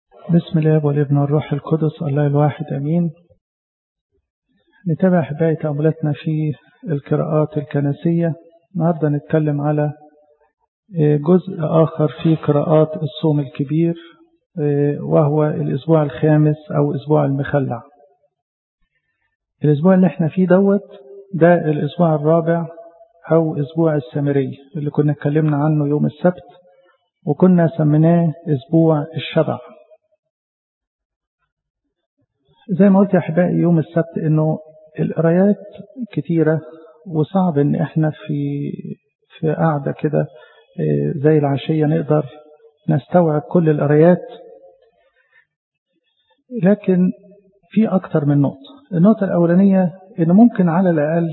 بسم الله والابن والروح القدس الله الواحد أمين نتابع حباية تأملاتنا في القراءات الكنسية النهاردة نتكلم على جزء آخر في قراءات الصوم الكبير وهو الأسبوع الخامس أو أسبوع المخلع الأسبوع اللي احنا فيه دوت ده الأسبوع الرابع أو أسبوع السامري اللي كنا اتكلمنا عنه يوم السبت وكنا سميناه أسبوع الشبع زي ما قلت يا أحبائي يوم السبت إنه القرايات كتيرة وصعب إن إحنا في في قاعدة كده زي العشية نقدر نستوعب كل القرايات لكن في أكتر من نقطة النقطة الأولانية إن ممكن على الأقل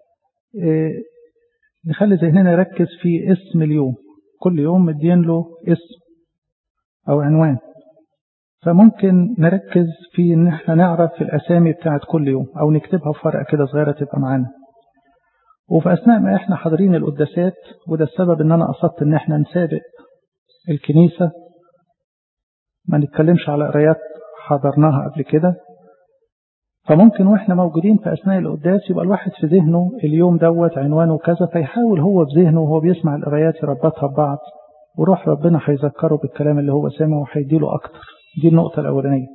نخلي ذهننا يركز في اسم اليوم كل يوم مدين له اسم أو عنوان فممكن نركز في ان احنا نعرف الاسامي بتاعت كل يوم او نكتبها في ورقه كده صغيره تبقى معانا وفي اثناء ما احنا حاضرين القداسات وده السبب ان انا قصدت ان احنا نسابق الكنيسه ما نتكلمش على قرايات حضرناها قبل كده فممكن واحنا موجودين في اثناء القداس يبقى الواحد في ذهنه اليوم دوت عنوانه كذا فيحاول هو في ذهنه وهو بيسمع القرايات يربطها ببعض وروح ربنا هيذكره بالكلام اللي هو سامعه وهيديله اكتر دي النقطة الأولانية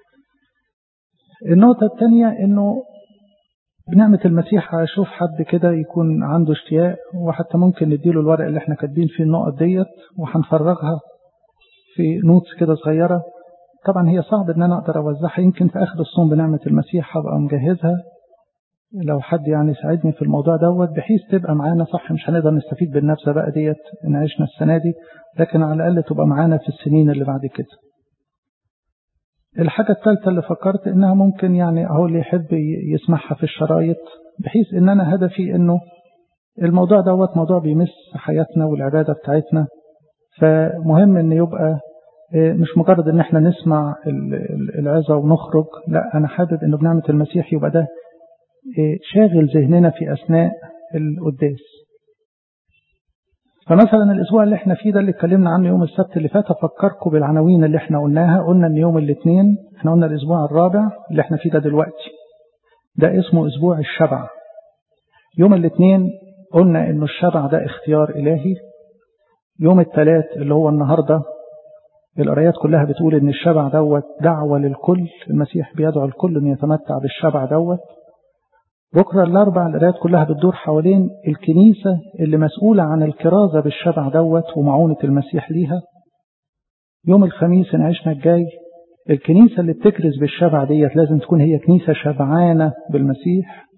النقطة الثانية إنه بنعمة المسيح أشوف حد كده يكون عنده اشتياق وحتى ممكن نديله الورق اللي احنا كاتبين فيه النقط ديت وهنفرغها في نوتس كده صغيرة طبعا هي صعب ان انا اقدر اوزعها يمكن في اخر الصوم بنعمة المسيح هبقى مجهزها لو حد يعني ساعدني في الموضوع دوت بحيث تبقى معانا صح مش هنقدر نستفيد بالنبذة بقى ديت ان عشنا السنة دي لكن على الاقل تبقى معانا في السنين اللي بعد كده الحاجة الثالثة اللي فكرت انها ممكن يعني اهو اللي يحب يسمعها في الشرايط بحيث ان انا هدفي انه الموضوع دوت موضوع بيمس حياتنا والعبادة بتاعتنا فمهم ان يبقى مش مجرد ان احنا نسمع العظة ونخرج لا انا حابب انه بنعمة المسيح يبقى ده شاغل ذهننا في اثناء القداس فمثلا الاسبوع اللي احنا فيه ده اللي اتكلمنا عنه يوم السبت اللي فات افكركم بالعناوين اللي احنا قلناها قلنا ان يوم الاثنين احنا قلنا الاسبوع الرابع اللي احنا فيه ده دلوقتي ده اسمه اسبوع الشبع يوم الاثنين قلنا انه الشبع ده اختيار الهي يوم الثلاث اللي هو النهارده القرايات كلها بتقول ان الشبع دوت دعوه للكل المسيح بيدعو الكل ان يتمتع بالشبع دوت بكرة الأربع القرايات كلها بتدور حوالين الكنيسة اللي مسؤولة عن الكرازة بالشبع دوت ومعونة المسيح ليها يوم الخميس إن عشنا الجاي الكنيسة اللي بتكرز بالشبع ديت لازم تكون هي كنيسة شبعانة بالمسيح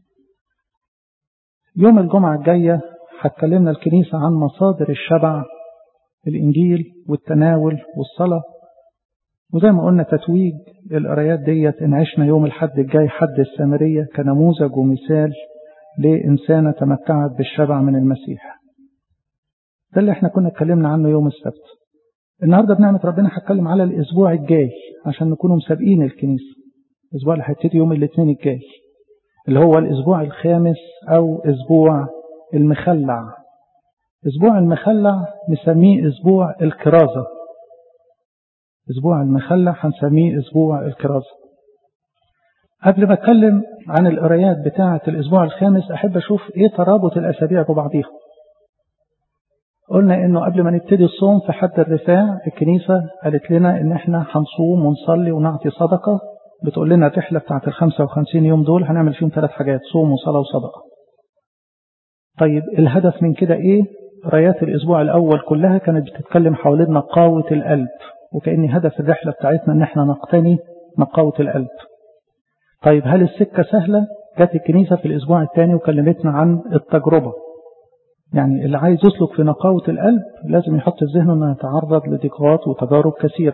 يوم الجمعة الجاية هتكلمنا الكنيسة عن مصادر الشبع الإنجيل والتناول والصلاة وزي ما قلنا تتويج القرايات ديت إن عشنا يوم الحد الجاي حد السامرية كنموذج ومثال لإنسانة تمتعت بالشبع من المسيح ده اللي احنا كنا اتكلمنا عنه يوم السبت النهاردة بنعمة ربنا هتكلم على الأسبوع الجاي عشان نكونوا مسابقين الكنيسة الأسبوع اللي هيبتدي يوم الاثنين الجاي اللي هو الأسبوع الخامس أو أسبوع المخلع أسبوع المخلع نسميه أسبوع الكرازة أسبوع المخلع هنسميه أسبوع الكرازة قبل ما أتكلم عن القرايات بتاعة الأسبوع الخامس أحب أشوف إيه ترابط الأسابيع ببعضيها قلنا إنه قبل ما نبتدي الصوم في حد الرفاع الكنيسة قالت لنا إن إحنا هنصوم ونصلي ونعطي صدقة بتقول لنا الرحلة بتاعة ال 55 يوم دول هنعمل فيهم ثلاث حاجات صوم وصلاة وصدقة طيب الهدف من كده إيه؟ قرايات الأسبوع الأول كلها كانت بتتكلم حوالين نقاوة القلب وكأن هدف الرحلة بتاعتنا ان احنا نقتني نقاوة القلب طيب هل السكة سهلة جت الكنيسة في الاسبوع الثاني وكلمتنا عن التجربة يعني اللي عايز يسلك في نقاوة القلب لازم يحط في ذهنه انه يتعرض لضيقات وتجارب كثيرة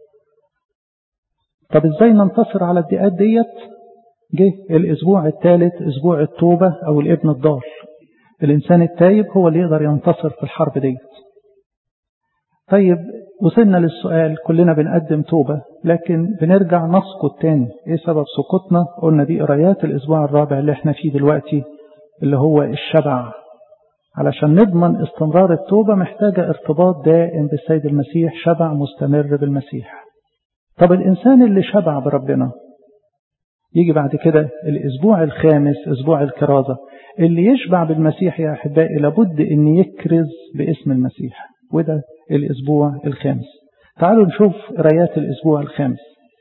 طب ازاي ننتصر على الضيقات ديت جه الاسبوع الثالث اسبوع التوبة او الابن الضال الانسان التايب هو اللي يقدر ينتصر في الحرب ديت طيب وصلنا للسؤال كلنا بنقدم توبة لكن بنرجع نسقط تاني ايه سبب سقوطنا قلنا دي قرايات الاسبوع الرابع اللي احنا فيه دلوقتي اللي هو الشبع علشان نضمن استمرار التوبة محتاجة ارتباط دائم بالسيد المسيح شبع مستمر بالمسيح طب الإنسان اللي شبع بربنا يجي بعد كده الأسبوع الخامس أسبوع الكرازة اللي يشبع بالمسيح يا أحبائي لابد أن يكرز باسم المسيح وده الأسبوع الخامس تعالوا نشوف قرايات الأسبوع الخامس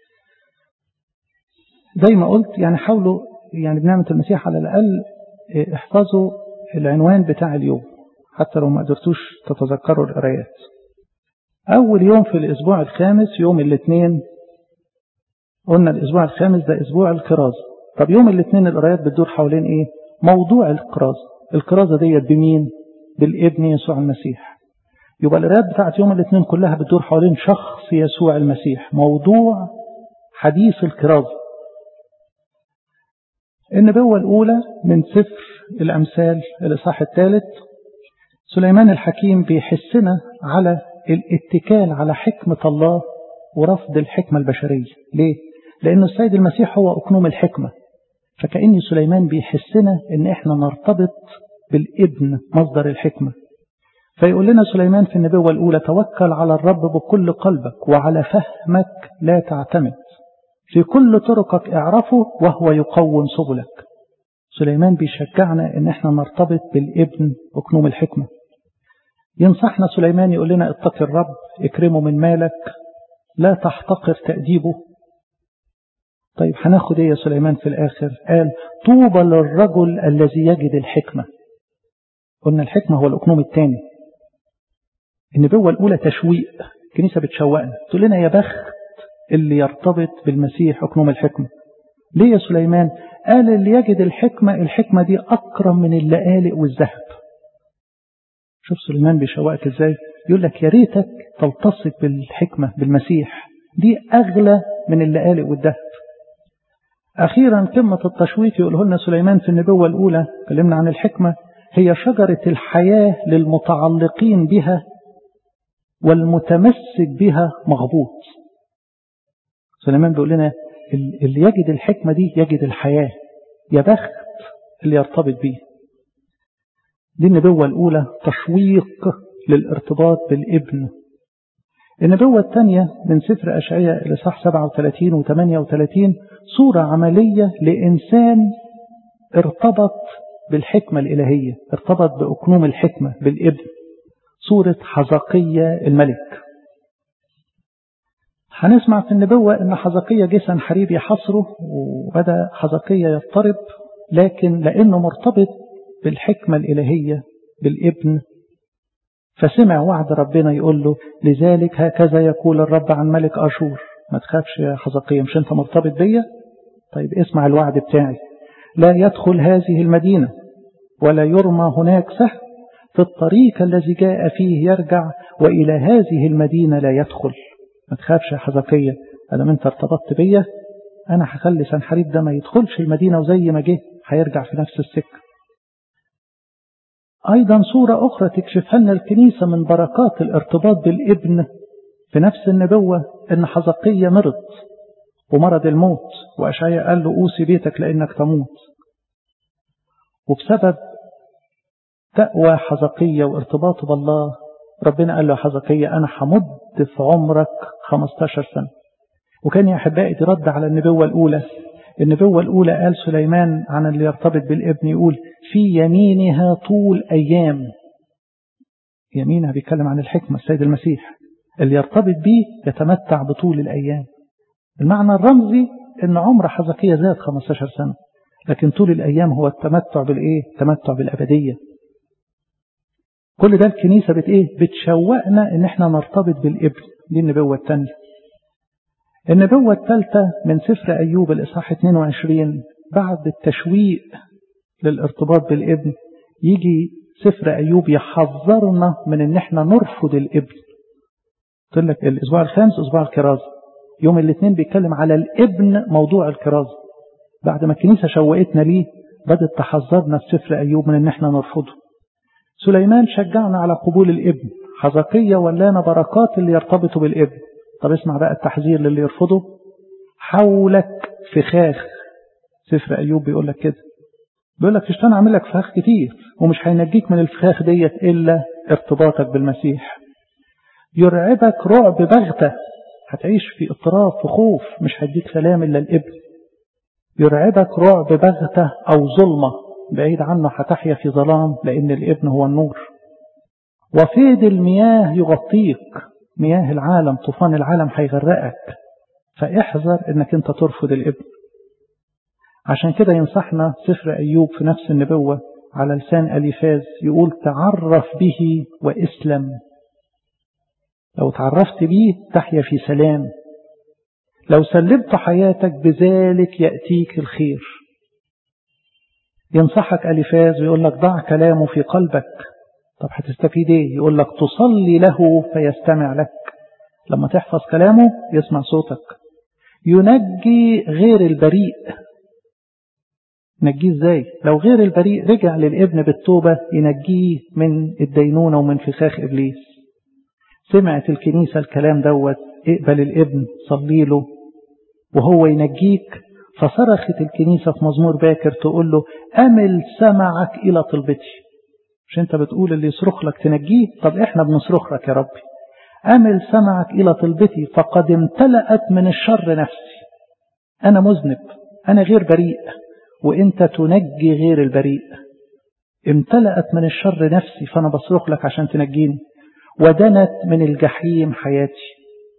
زي ما قلت يعني حاولوا يعني بنعمة المسيح على الأقل احفظوا العنوان بتاع اليوم حتى لو ما قدرتوش تتذكروا القرايات أول يوم في الأسبوع الخامس يوم الاثنين قلنا الأسبوع الخامس ده أسبوع الكرازة طب يوم الاثنين القرايات بتدور حوالين إيه موضوع الكرازة الكرازة ديت بمين بالابن يسوع المسيح يبقى القرايات بتاعت يوم الاثنين كلها بتدور حوالين شخص يسوع المسيح موضوع حديث الكرازة النبوة الأولى من سفر الأمثال الإصحاح الثالث سليمان الحكيم بيحسنا على الاتكال على حكمة الله ورفض الحكمة البشرية ليه؟ لأن السيد المسيح هو أكنوم الحكمة فكأن سليمان بيحسنا أن احنا نرتبط بالابن مصدر الحكمة فيقول لنا سليمان في النبوة الأولى توكل على الرب بكل قلبك وعلى فهمك لا تعتمد في كل طرقك اعرفه وهو يقوم سبلك سليمان بيشجعنا ان احنا نرتبط بالابن وكنوم الحكمة ينصحنا سليمان يقول لنا اتق الرب اكرمه من مالك لا تحتقر تأديبه طيب هناخد ايه يا سليمان في الاخر قال طوبى للرجل الذي يجد الحكمة قلنا الحكمة هو الاكنوم الثاني النبوة الاولى تشويق الكنيسة بتشوقنا تقول لنا يا بخت اللي يرتبط بالمسيح أكنوم الحكمة ليه يا سليمان قال اللي يجد الحكمة الحكمة دي أكرم من اللآلئ والذهب شوف سليمان بيشوقك ازاي يقول لك يا ريتك تلتصق بالحكمة بالمسيح دي أغلى من اللآلئ والذهب أخيرا قمة التشويق يقوله لنا سليمان في النبوة الأولى كلمنا عن الحكمة هي شجرة الحياة للمتعلقين بها والمتمسك بها مغبوط سليمان بيقول لنا اللي يجد الحكمة دي يجد الحياة يا بخت اللي يرتبط بيه دي النبوة الأولى تشويق للارتباط بالابن النبوة الثانية من سفر أشعية الإصحاح 37 و 38 صورة عملية لإنسان ارتبط بالحكمة الإلهية ارتبط بأكنوم الحكمة بالابن صورة حزقية الملك هنسمع في النبوة ان حزقية جه سنحريب يحصره وبدأ حزقية يضطرب لكن لأنه مرتبط بالحكمة الإلهية بالابن فسمع وعد ربنا يقول له لذلك هكذا يقول الرب عن ملك أشور ما تخافش يا حزقية مش انت مرتبط بيا طيب اسمع الوعد بتاعي لا يدخل هذه المدينة ولا يرمى هناك سهم في الطريق الذي جاء فيه يرجع وإلى هذه المدينة لا يدخل ما تخافش يا حزقية أدام أنت ارتبطت بيا أنا هخلي سنحريب ده ما يدخلش المدينة وزي ما جه هيرجع في نفس السكة أيضا صورة أخرى تكشفها لنا الكنيسة من بركات الارتباط بالابن في نفس النبوة إن حزقية مرض ومرض الموت وأشعيا قال له أوصي بيتك لأنك تموت وبسبب تقوى حزقية وارتباطه بالله ربنا قال له حزقية أنا همد في عمرك 15 سنة وكان يا أحبائي رد على النبوة الأولى النبوة الأولى قال سليمان عن اللي يرتبط بالابن يقول في يمينها طول أيام يمينها بيتكلم عن الحكمة السيد المسيح اللي يرتبط بيه يتمتع بطول الأيام المعنى الرمزي أن عمر حزقية زاد 15 سنة لكن طول الأيام هو التمتع بالإيه؟ التمتع بالأبدية كل ده الكنيسة بت إيه؟ بتشوقنا إن إحنا نرتبط بالابن دي النبوة الثانية النبوة الثالثة من سفر أيوب الإصحاح 22 بعد التشويق للارتباط بالابن يجي سفر أيوب يحذرنا من إن إحنا نرفض الابن قلت لك الأسبوع الخامس أسبوع الكرازة يوم الاثنين بيتكلم على الابن موضوع الكرازة بعد ما الكنيسة شوقتنا ليه بدأت تحذرنا في سفر أيوب من إن إحنا نرفضه سليمان شجعنا على قبول الابن حزقية ولانا بركات اللي يرتبطوا بالابن طب اسمع بقى التحذير للي يرفضه حولك فخاخ سفر أيوب بيقول لك كده بيقول لك الشيطان عامل لك فخاخ كتير ومش هينجيك من الفخاخ ديت إلا ارتباطك بالمسيح يرعبك رعب بغتة هتعيش في اضطراب في خوف مش هديك سلام إلا الابن يرعبك رعب بغتة أو ظلمة بعيد عنه هتحيا في ظلام لأن الابن هو النور وفيض المياه يغطيك مياه العالم طوفان العالم هيغرقك فاحذر انك انت ترفض الابن عشان كده ينصحنا سفر أيوب في نفس النبوة على لسان أليفاز يقول تعرف به واسلم لو تعرفت به تحيا في سلام لو سلمت حياتك بذلك يأتيك الخير ينصحك أليفاز ويقول لك ضع كلامه في قلبك طب هتستفيد ايه يقول لك تصلي له فيستمع لك لما تحفظ كلامه يسمع صوتك ينجي غير البريء نجيه ازاي لو غير البريء رجع للابن بالتوبة ينجيه من الدينونة ومن فخاخ إبليس سمعت الكنيسة الكلام دوت اقبل الابن صلي له وهو ينجيك فصرخت الكنيسة في مزمور باكر تقول له أمل سمعك إلى طلبتي مش انت بتقول اللي يصرخ لك تنجيه طب احنا بنصرخ لك يا ربي أمل سمعك إلى طلبتي فقد امتلأت من الشر نفسي أنا مذنب أنا غير بريء وانت تنجي غير البريء امتلأت من الشر نفسي فأنا بصرخ لك عشان تنجيني ودنت من الجحيم حياتي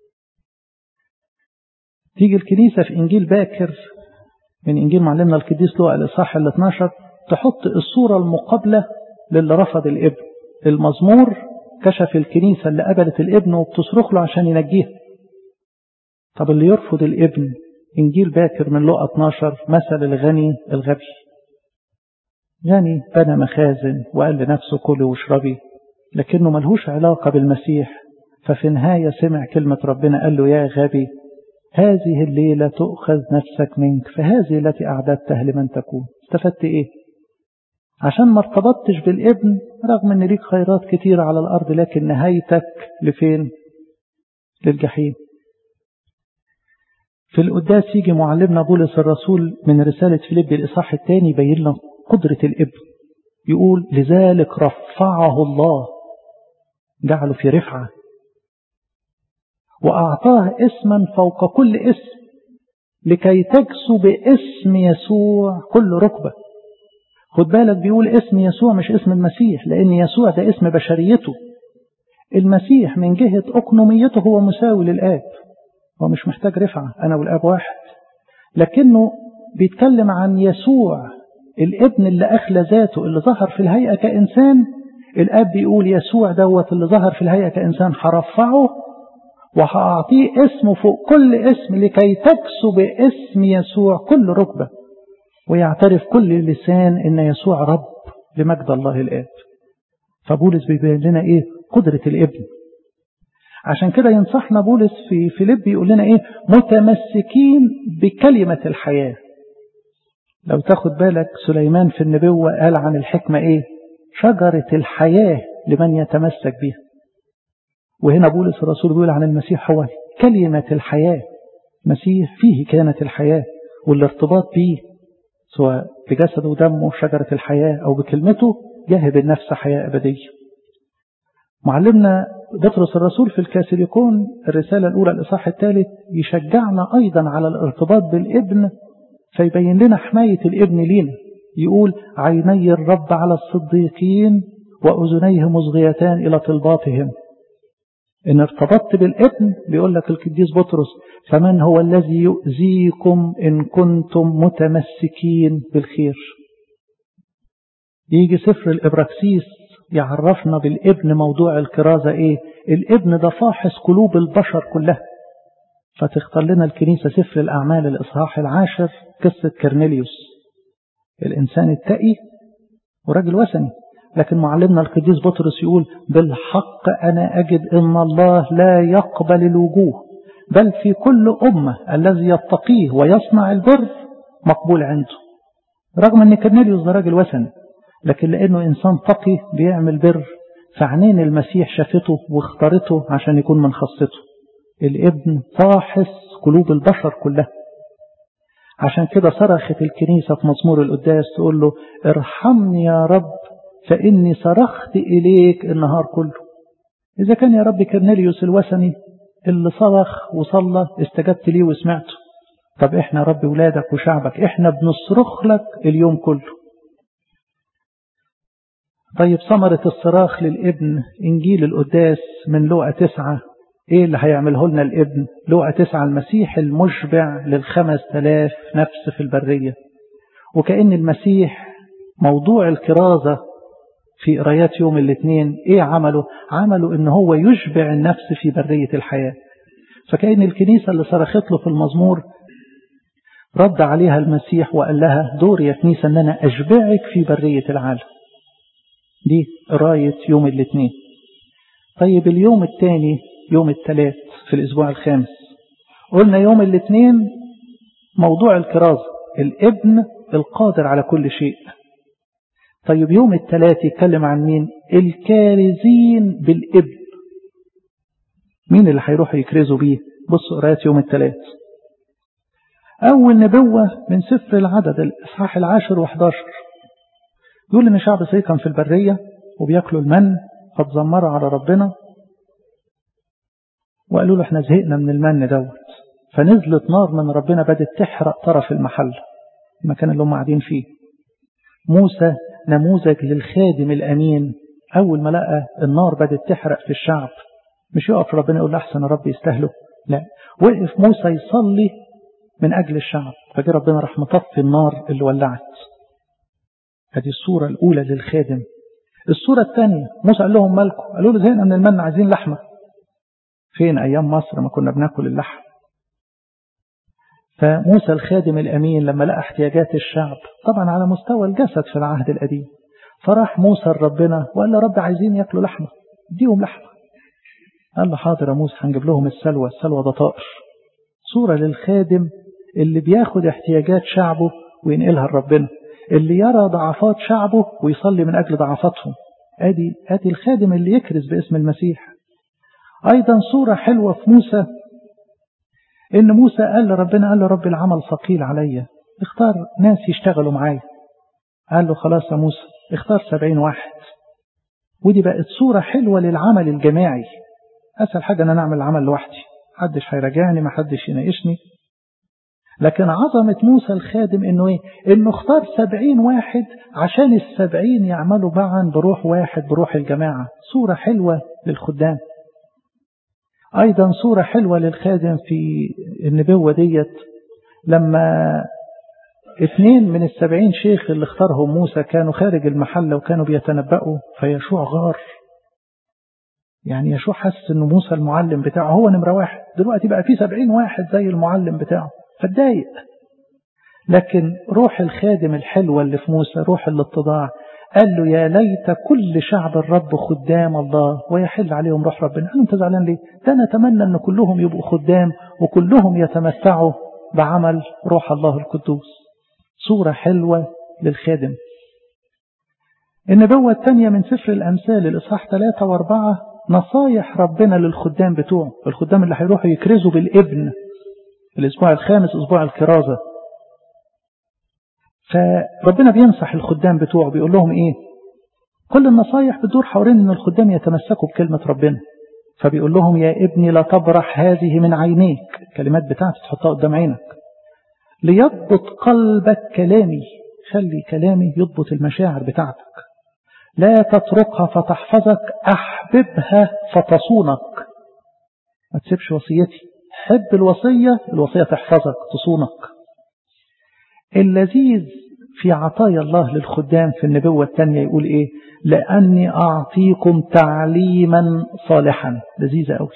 تيجي الكنيسة في إنجيل باكر من إنجيل معلمنا القديس لوقا الإصحاح ال 12 تحط الصورة المقابلة للي رفض الابن المزمور كشف الكنيسة اللي قبلت الابن وبتصرخ له عشان ينجيها طب اللي يرفض الابن إنجيل باكر من لقى 12 مثل الغني الغبي غني بنى مخازن وقال لنفسه كلي واشربي لكنه ملهوش علاقة بالمسيح ففي النهاية سمع كلمة ربنا قال له يا غبي هذه الليلة تؤخذ نفسك منك فهذه التي أعددتها لمن تكون استفدت إيه عشان ما ارتبطتش بالابن رغم ان ليك خيرات كتيرة على الأرض لكن نهايتك لفين للجحيم في القداس يجي معلمنا بولس الرسول من رسالة فيليب الإصحاح الثاني يبين لنا قدرة الابن يقول لذلك رفعه الله جعله في رفعة وأعطاه اسما فوق كل اسم لكي تجسو باسم يسوع كل ركبة خد بالك بيقول اسم يسوع مش اسم المسيح لأن يسوع ده اسم بشريته المسيح من جهة أقنوميته هو مساوي للآب هو مش محتاج رفعة أنا والآب واحد لكنه بيتكلم عن يسوع الابن اللي أخلى ذاته اللي ظهر في الهيئة كإنسان الآب بيقول يسوع دوت اللي ظهر في الهيئة كإنسان هرفعه وهأعطيه اسمه فوق كل اسم لكي تكسو باسم يسوع كل ركبة ويعترف كل لسان ان يسوع رب لمجد الله الآب فبولس بيبين لنا ايه قدرة الابن عشان كده ينصحنا بولس في فيليب يقول لنا ايه متمسكين بكلمة الحياة لو تاخد بالك سليمان في النبوة قال عن الحكمة ايه شجرة الحياة لمن يتمسك بها وهنا بولس الرسول بيقول عن المسيح هو كلمة الحياة مسيح فيه كانت الحياة والارتباط به سواء بجسده ودمه شجرة الحياة أو بكلمته جاهد النفس حياة أبدية معلمنا بطرس الرسول في الكاسيليكون الرسالة الأولى الإصحاح الثالث يشجعنا أيضا على الارتباط بالابن فيبين لنا حماية الابن لينا يقول عيني الرب على الصديقين وأذنيه مصغيتان إلى طلباتهم إن ارتبطت بالابن بيقول لك القديس بطرس فمن هو الذي يؤذيكم إن كنتم متمسكين بالخير يجي سفر الإبراكسيس يعرفنا بالابن موضوع الكرازة إيه الابن ده فاحص قلوب البشر كلها فتختار لنا الكنيسة سفر الأعمال الإصحاح العاشر قصة كرنيليوس الإنسان التقي وراجل وثني لكن معلمنا القديس بطرس يقول بالحق أنا أجد أن الله لا يقبل الوجوه بل في كل أمة الذي يتقيه ويصنع البر مقبول عنده رغم أن كرنيليوس ده راجل وثني لكن لأنه إنسان تقي بيعمل بر فعنين المسيح شافته واختارته عشان يكون من خاصته الابن فاحص قلوب البشر كلها عشان كده صرخت الكنيسة في مزمور القداس تقول له ارحمني يا رب فإني صرخت إليك النهار كله إذا كان يا رب كرنيليوس الوثني اللي صرخ وصلى استجبت ليه وسمعته طب احنا يا رب ولادك وشعبك احنا بنصرخ لك اليوم كله طيب ثمرة الصراخ للابن انجيل القداس من لوقا تسعة ايه اللي هيعمله لنا الابن لوقا تسعة المسيح المشبع للخمس تلاف نفس في البرية وكأن المسيح موضوع الكرازة في قرايات يوم الاثنين ايه عمله عمله ان هو يشبع النفس في برية الحياة فكأن الكنيسة اللي صرخت له في المزمور رد عليها المسيح وقال لها دور يا كنيسة ان انا اشبعك في برية العالم دي قراية يوم الاثنين طيب اليوم الثاني يوم الثلاث في الاسبوع الخامس قلنا يوم الاثنين موضوع الكرازة الابن القادر على كل شيء طيب يوم الثلاث يتكلم عن مين الكارزين بالابن مين اللي هيروحوا يكرزوا بيه بصوا قراءات يوم الثلاث أول نبوة من سفر العدد الإصحاح العاشر و11 يقول إن شعب إسرائيل كان في البرية وبياكلوا المن فتذمروا على ربنا وقالوا له احنا زهقنا من المن دوت فنزلت نار من ربنا بدت تحرق طرف المحل المكان اللي هم قاعدين فيه موسى نموذج للخادم الأمين أول ما لقى النار بدت تحرق في الشعب مش يقف ربنا يقول له أحسن يا رب يستاهلوا لا وقف موسى يصلي من أجل الشعب فجاء ربنا راح مطفي النار اللي ولعت هذه الصورة الأولى للخادم الصورة الثانية موسى قال لهم مالكم قالوا له زهقنا من المن عايزين لحمة فين أيام مصر ما كنا بناكل اللحم فموسى الخادم الأمين لما لقى احتياجات الشعب طبعا على مستوى الجسد في العهد القديم فراح موسى لربنا وقال له رب عايزين ياكلوا لحمة اديهم لحمة قال له حاضر يا موسى هنجيب لهم السلوى السلوى ده طائر صورة للخادم اللي بياخد احتياجات شعبه وينقلها لربنا اللي يرى ضعفات شعبه ويصلي من أجل ضعفاتهم ادي ادي الخادم اللي يكرز باسم المسيح أيضا صورة حلوة في موسى إن موسى قال لربنا قال له رب العمل ثقيل عليا اختار ناس يشتغلوا معايا قال له خلاص يا موسى اختار سبعين واحد ودي بقت صورة حلوة للعمل الجماعي أسهل حاجة أن أنا أعمل العمل لوحدي محدش هيراجعني محدش يناقشني لكن عظمة موسى الخادم إنه إيه؟ إنه اختار سبعين واحد عشان السبعين يعملوا معا بروح واحد بروح الجماعة صورة حلوة للخدام أيضا صورة حلوة للخادم في النبوة ديت لما اثنين من السبعين شيخ اللي اختارهم موسى كانوا خارج المحل وكانوا بيتنبأوا فيشوع غار يعني يشوع حس انه موسى المعلم بتاعه هو نمرة واحد دلوقتي بقى في سبعين واحد زي المعلم بتاعه فاتضايق لكن روح الخادم الحلوة اللي في موسى روح الاتضاع قال له يا ليت كل شعب الرب خدام الله ويحل عليهم روح ربنا قال انت زعلان ليه ده انا اتمنى ان كلهم يبقوا خدام وكلهم يتمتعوا بعمل روح الله القدوس صورة حلوة للخادم النبوة الثانية من سفر الأمثال الإصحاح 3 و4 نصايح ربنا للخدام بتوعه الخدام اللي هيروحوا يكرزوا بالابن الأسبوع الخامس أسبوع الكرازة فربنا بينصح الخدام بتوعه بيقول لهم إيه كل النصايح بتدور حوالين أن الخدام يتمسكوا بكلمة ربنا فبيقول لهم يا ابني لا تبرح هذه من عينيك الكلمات بتاعتي تحطها قدام عينك ليضبط قلبك كلامي خلي كلامي يضبط المشاعر بتاعتك لا تتركها فتحفظك أحببها فتصونك ما تسيبش وصيتي حب الوصية الوصية تحفظك تصونك اللذيذ في عطايا الله للخدام في النبوة الثانية يقول إيه لأني أعطيكم تعليما صالحا لذيذة قوي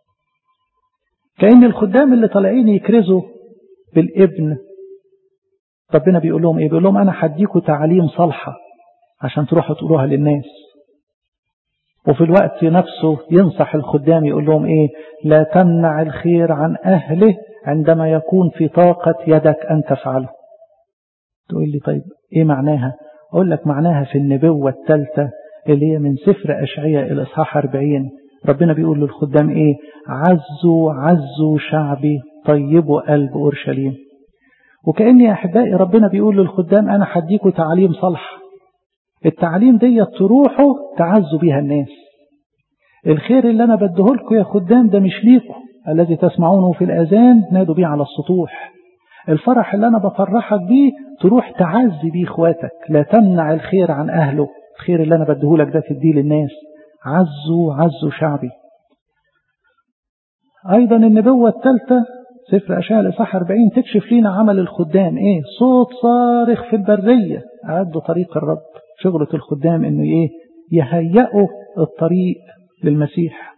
كأن الخدام اللي طالعين يكرزوا بالابن ربنا بيقول لهم إيه بيقول لهم أنا هديكم تعليم صالحة عشان تروحوا تقولوها للناس وفي الوقت نفسه ينصح الخدام يقول لهم إيه لا تمنع الخير عن أهله عندما يكون في طاقة يدك أن تفعله تقول لي طيب إيه معناها أقول لك معناها في النبوة الثالثة اللي هي من سفر أشعية الإصحاح 40 ربنا بيقول للخدام إيه عزوا عزوا شعبي طيبوا قلب أورشليم وكأني يا أحبائي ربنا بيقول للخدام أنا هديكوا تعليم صالح التعليم دي تروحوا تعزوا بيها الناس الخير اللي أنا بديهولكوا يا خدام ده مش ليكوا الذي تسمعونه في الأذان نادوا بيه على السطوح الفرح اللي أنا بفرحك بيه تروح تعزي بيه إخواتك لا تمنع الخير عن أهله الخير اللي أنا بديهولك ده تديه للناس عزوا عزوا شعبي أيضا النبوة الثالثة سفر أشعة الإصحاح 40 تكشف لنا عمل الخدام إيه صوت صارخ في البرية أعدوا طريق الرب شغلة الخدام إنه إيه يهيئوا الطريق للمسيح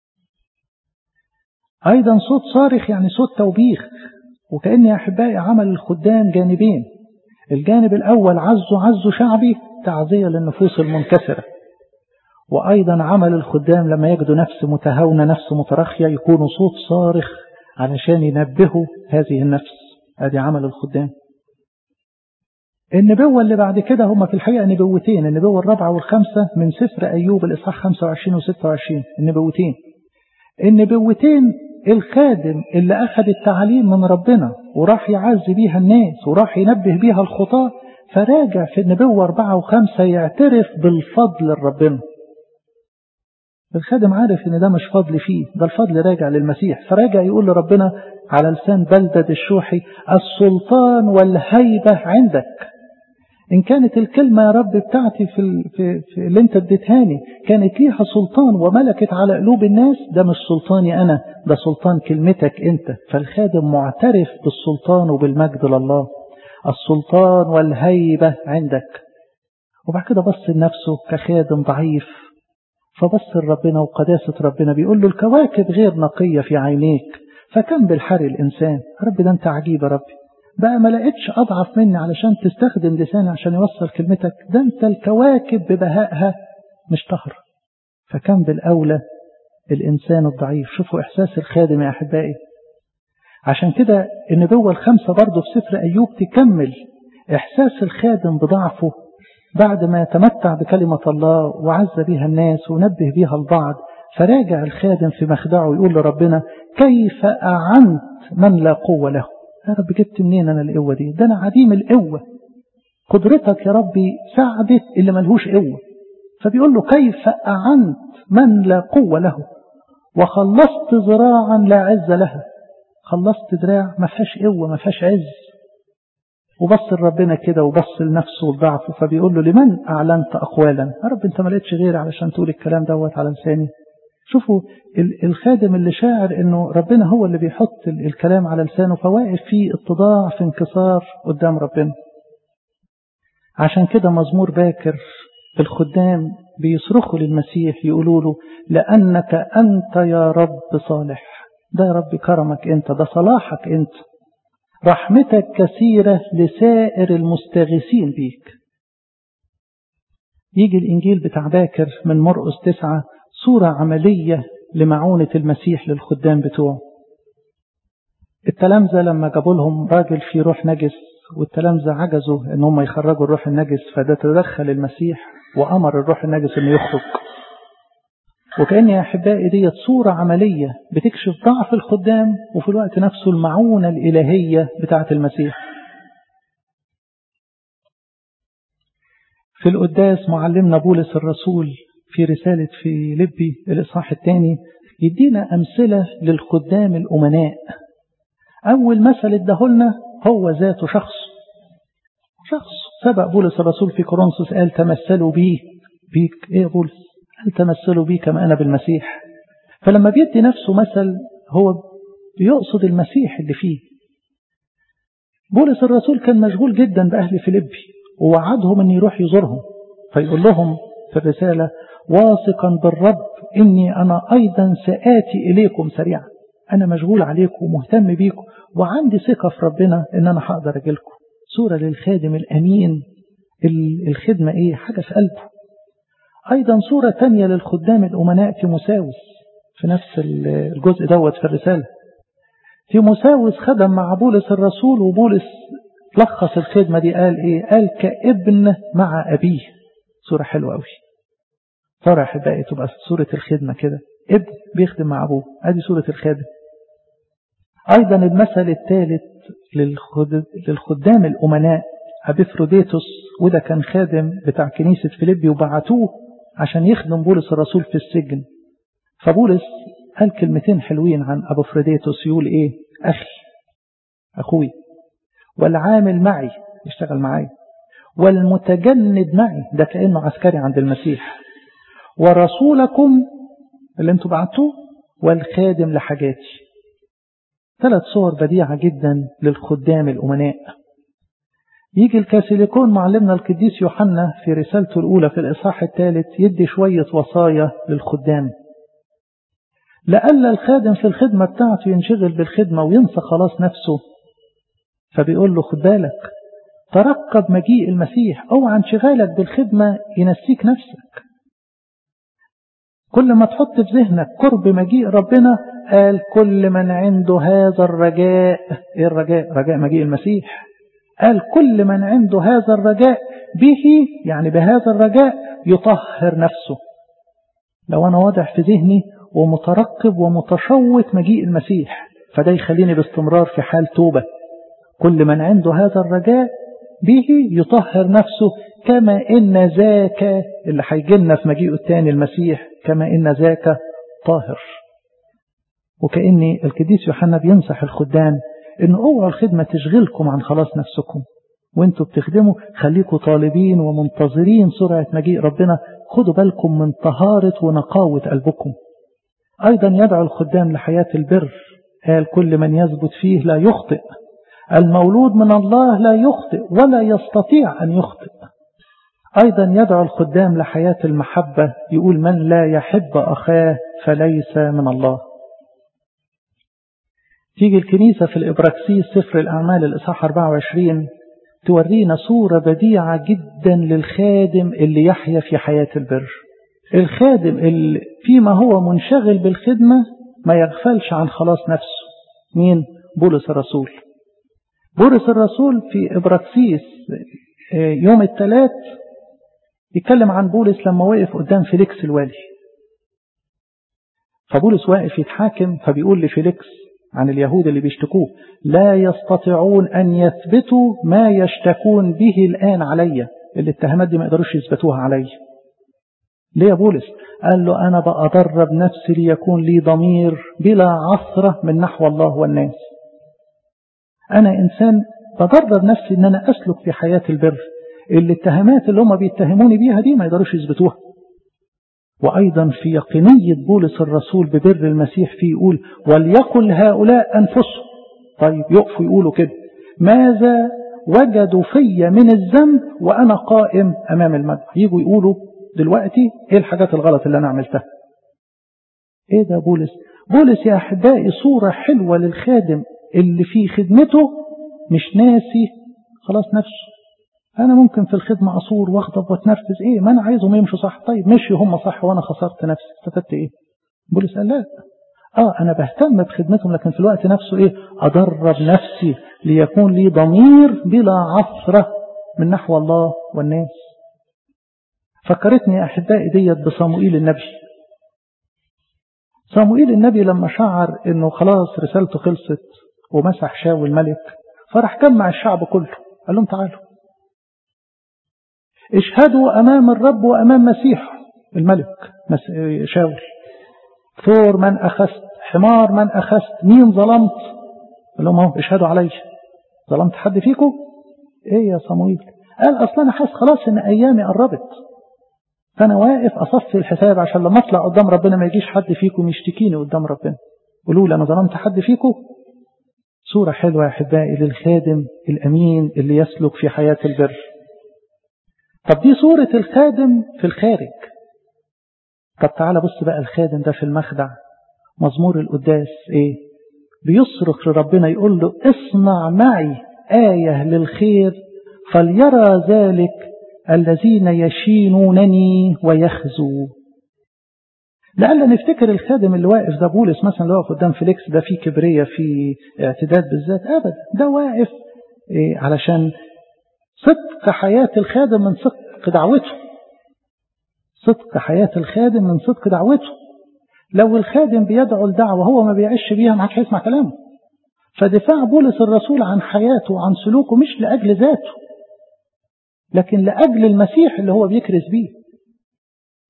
أيضا صوت صارخ يعني صوت توبيخ وكأن يا أحبائي عمل الخدام جانبين الجانب الأول عزوا عزوا شعبي تعزية للنفوس المنكسرة وأيضا عمل الخدام لما يجدوا نفس متهاونة نفس مترخية يكونوا صوت صارخ علشان ينبهوا هذه النفس هذه عمل الخدام النبوة اللي بعد كده هم في الحقيقة نبوتين النبوة الرابعة والخامسة من سفر أيوب الإصحاح 25 و 26 النبوتين النبوتين الخادم اللي أخذ التعليم من ربنا وراح يعز بيها الناس وراح ينبه بيها الخطاة فراجع في النبوة أربعة وخمسة يعترف بالفضل لربنا الخادم عارف ان ده مش فضل فيه ده الفضل راجع للمسيح فراجع يقول لربنا على لسان بلدة الشوحي السلطان والهيبة عندك إن كانت الكلمة يا رب بتاعتي في, ال... في... في اللي أنت اديتهاني كانت ليها سلطان وملكت على قلوب الناس ده مش سلطاني أنا ده سلطان كلمتك أنت فالخادم معترف بالسلطان وبالمجد لله السلطان والهيبة عندك وبعد كده بص لنفسه كخادم ضعيف فبص لربنا وقداسة ربنا بيقول له الكواكب غير نقية في عينيك فكم بالحر الإنسان رب ده أنت عجيب يا ربي بقى ما لقيتش أضعف مني علشان تستخدم لساني عشان يوصل كلمتك ده أنت الكواكب ببهائها مش طهر فكم بالأولى الإنسان الضعيف شوفوا إحساس الخادم يا أحبائي عشان كده النبوة الخمسة برضه في سفر أيوب تكمل إحساس الخادم بضعفه بعد ما يتمتع بكلمة الله وعز بها الناس ونبه بها البعض فراجع الخادم في مخدعه يقول لربنا كيف أعنت من لا قوة له يا رب جبت منين أنا القوة دي ده أنا عديم القوة قدرتك يا ربي ساعدت اللي ملهوش قوة فبيقول له كيف أعنت من لا قوة له وخلصت ذراعا لا عز لها خلصت ذراع ما فيهاش قوة ما فيهاش عز وبص لربنا كده وبص لنفسه وضعفه فبيقول له لمن أعلنت أقوالا يا رب أنت ما لقيتش غير علشان تقول الكلام دوت على لساني شوفوا الخادم اللي شاعر انه ربنا هو اللي بيحط الكلام على لسانه فواقف فيه اتضاع في انكسار قدام ربنا عشان كده مزمور باكر الخدام بيصرخوا للمسيح يقولوا له لأنك أنت يا رب صالح ده يا رب كرمك أنت ده صلاحك أنت رحمتك كثيرة لسائر المستغيثين بيك يجي الإنجيل بتاع باكر من مرقس تسعة صورة عملية لمعونة المسيح للخدام بتوعه التلامذة لما جابوا لهم راجل فيه روح نجس والتلامذة عجزوا ان هم يخرجوا الروح النجس فده تدخل المسيح وأمر الروح النجس انه يخرج وكأن يا أحبائي ديت صورة عملية بتكشف ضعف الخدام وفي الوقت نفسه المعونة الإلهية بتاعة المسيح في القداس معلمنا بولس الرسول في رسالة في لبي الإصحاح الثاني يدينا أمثلة للخدام الأمناء أول مثل ادهلنا هو ذاته شخص شخص سبق بولس الرسول في كورنثوس قال تمثلوا بي بيك ايه يا بولس قال تمثلوا بي كما أنا بالمسيح فلما بيدي نفسه مثل هو بيقصد المسيح اللي فيه بولس الرسول كان مشغول جدا بأهل فيليبي ووعدهم أن يروح يزورهم فيقول لهم في الرسالة واثقا بالرب إني أنا أيضا سآتي إليكم سريعا أنا مشغول عليكم ومهتم بيكم وعندي ثقة في ربنا إن أنا هقدر أجيلكم صورة للخادم الأمين الخدمة إيه حاجة في قلبه أيضا صورة تانية للخدام الأمناء تيموساوس في نفس الجزء دوت في الرسالة تيموساوس خدم مع بولس الرسول وبولس لخص الخدمة دي قال إيه قال كابن مع أبيه صورة حلوة أوي صورة أحبائي تبقى صورة الخدمة كده ابن بيخدم مع أبوه هذه صورة الخادم أيضا المثل الثالث للخدام الأمناء أبيفروديتوس وده كان خادم بتاع كنيسة فيليبي وبعتوه عشان يخدم بولس الرسول في السجن فبولس قال كلمتين حلوين عن أبوفروديتوس يقول إيه أخي أخوي والعامل معي يشتغل معي والمتجند معي ده كأنه عسكري عند المسيح ورسولكم اللي انتوا بعتوه والخادم لحاجاتي ثلاث صور بديعة جدا للخدام الأمناء يجي الكاسيليكون معلمنا القديس يوحنا في رسالته الأولى في الإصحاح الثالث يدي شوية وصايا للخدام لألا الخادم في الخدمة بتاعته ينشغل بالخدمة وينسى خلاص نفسه فبيقول له خد بالك ترقب مجيء المسيح اوعى انشغالك بالخدمة ينسيك نفسك كل ما تحط في ذهنك قرب مجيء ربنا قال كل من عنده هذا الرجاء ايه الرجاء رجاء مجيء المسيح قال كل من عنده هذا الرجاء به يعني بهذا الرجاء يطهر نفسه لو انا واضح في ذهني ومترقب ومتشوق مجيء المسيح فده يخليني باستمرار في حال توبة كل من عنده هذا الرجاء به يطهر نفسه كما إن ذاك اللي هيجيلنا في مجيئه الثاني المسيح كما إن ذاك طاهر وكأن القديس يوحنا بينصح الخدام إن اوعوا الخدمة تشغلكم عن خلاص نفسكم وانتوا بتخدموا خليكم طالبين ومنتظرين سرعة مجيء ربنا خدوا بالكم من طهارة ونقاوة قلبكم أيضا يدعو الخدام لحياة البر قال كل من يثبت فيه لا يخطئ المولود من الله لا يخطئ ولا يستطيع أن يخطئ أيضا يدعو الخدام لحياة المحبة يقول من لا يحب أخاه فليس من الله تيجي الكنيسة في الإبراكسيس سفر الأعمال الإصحاح 24 تورينا صورة بديعة جدا للخادم اللي يحيا في حياة البر الخادم اللي فيما هو منشغل بالخدمة ما يغفلش عن خلاص نفسه مين؟ بولس الرسول بولس الرسول في إبراكسيس يوم الثلاث يتكلم عن بولس لما وقف قدام فيليكس الوالي فبولس واقف يتحاكم فبيقول لفيليكس عن اليهود اللي بيشتكوه لا يستطيعون أن يثبتوا ما يشتكون به الآن علي الاتهامات دي ما يقدروش يثبتوها علي ليه يا بولس قال له أنا بأدرب نفسي ليكون لي ضمير بلا عثرة من نحو الله والناس أنا إنسان بدرب نفسي إن أنا أسلك في حياة البر الاتهامات اللي هم بيتهموني بيها دي ما يقدروش يثبتوها وأيضا في يقينية بولس الرسول ببر المسيح فيه يقول وليقل هؤلاء أنفسهم طيب يقفوا يقولوا كده ماذا وجدوا في من الذنب وأنا قائم أمام المدعى يجوا يقولوا دلوقتي إيه الحاجات الغلط اللي أنا عملتها إيه ده بولس بولس يا أحبائي صورة حلوة للخادم اللي في خدمته مش ناسي خلاص نفسه أنا ممكن في الخدمة أصور واغضب واتنرفز إيه ما أنا عايزهم يمشوا صح طيب مشي هم صح وأنا خسرت نفسي استفدت إيه بولس قال لا آه أنا بهتم بخدمتهم لكن في الوقت نفسه إيه أدرب نفسي ليكون لي ضمير بلا عثرة من نحو الله والناس فكرتني أحبائي ديت بصموئيل النبي صموئيل النبي لما شعر انه خلاص رسالته خلصت ومسح شاول الملك فراح جمع الشعب كله قال لهم تعالوا اشهدوا امام الرب وامام مسيح الملك شاول ثور من اخذت حمار من اخذت مين ظلمت قال لهم اهو اشهدوا علي ظلمت حد فيكم ايه يا صموئيل قال اصلا انا حاسس خلاص ان ايامي قربت فأنا واقف أصفي الحساب عشان لما أطلع قدام ربنا ما يجيش حد فيكم يشتكيني قدام ربنا قولوا لي أنا ظلمت حد فيكم صورة حلوة يا أحبائي للخادم الأمين اللي يسلك في حياة البر طب دي صورة الخادم في الخارج طب تعالى بص بقى الخادم ده في المخدع مزمور القداس إيه بيصرخ لربنا يقول له اصنع معي آية للخير فليرى ذلك الذين يشينونني ويخزوا لألا نفتكر الخادم اللي واقف ده بولس مثلا اللي واقف قدام فيليكس ده فيه كبرية فيه اعتداد بالذات أبدا ده واقف إيه علشان صدق حياة الخادم من صدق دعوته صدق حياة الخادم من صدق دعوته لو الخادم بيدعو الدعوة هو ما بيعيش بيها ما حدش هيسمع كلامه فدفاع بولس الرسول عن حياته وعن سلوكه مش لأجل ذاته لكن لأجل المسيح اللي هو بيكرز بيه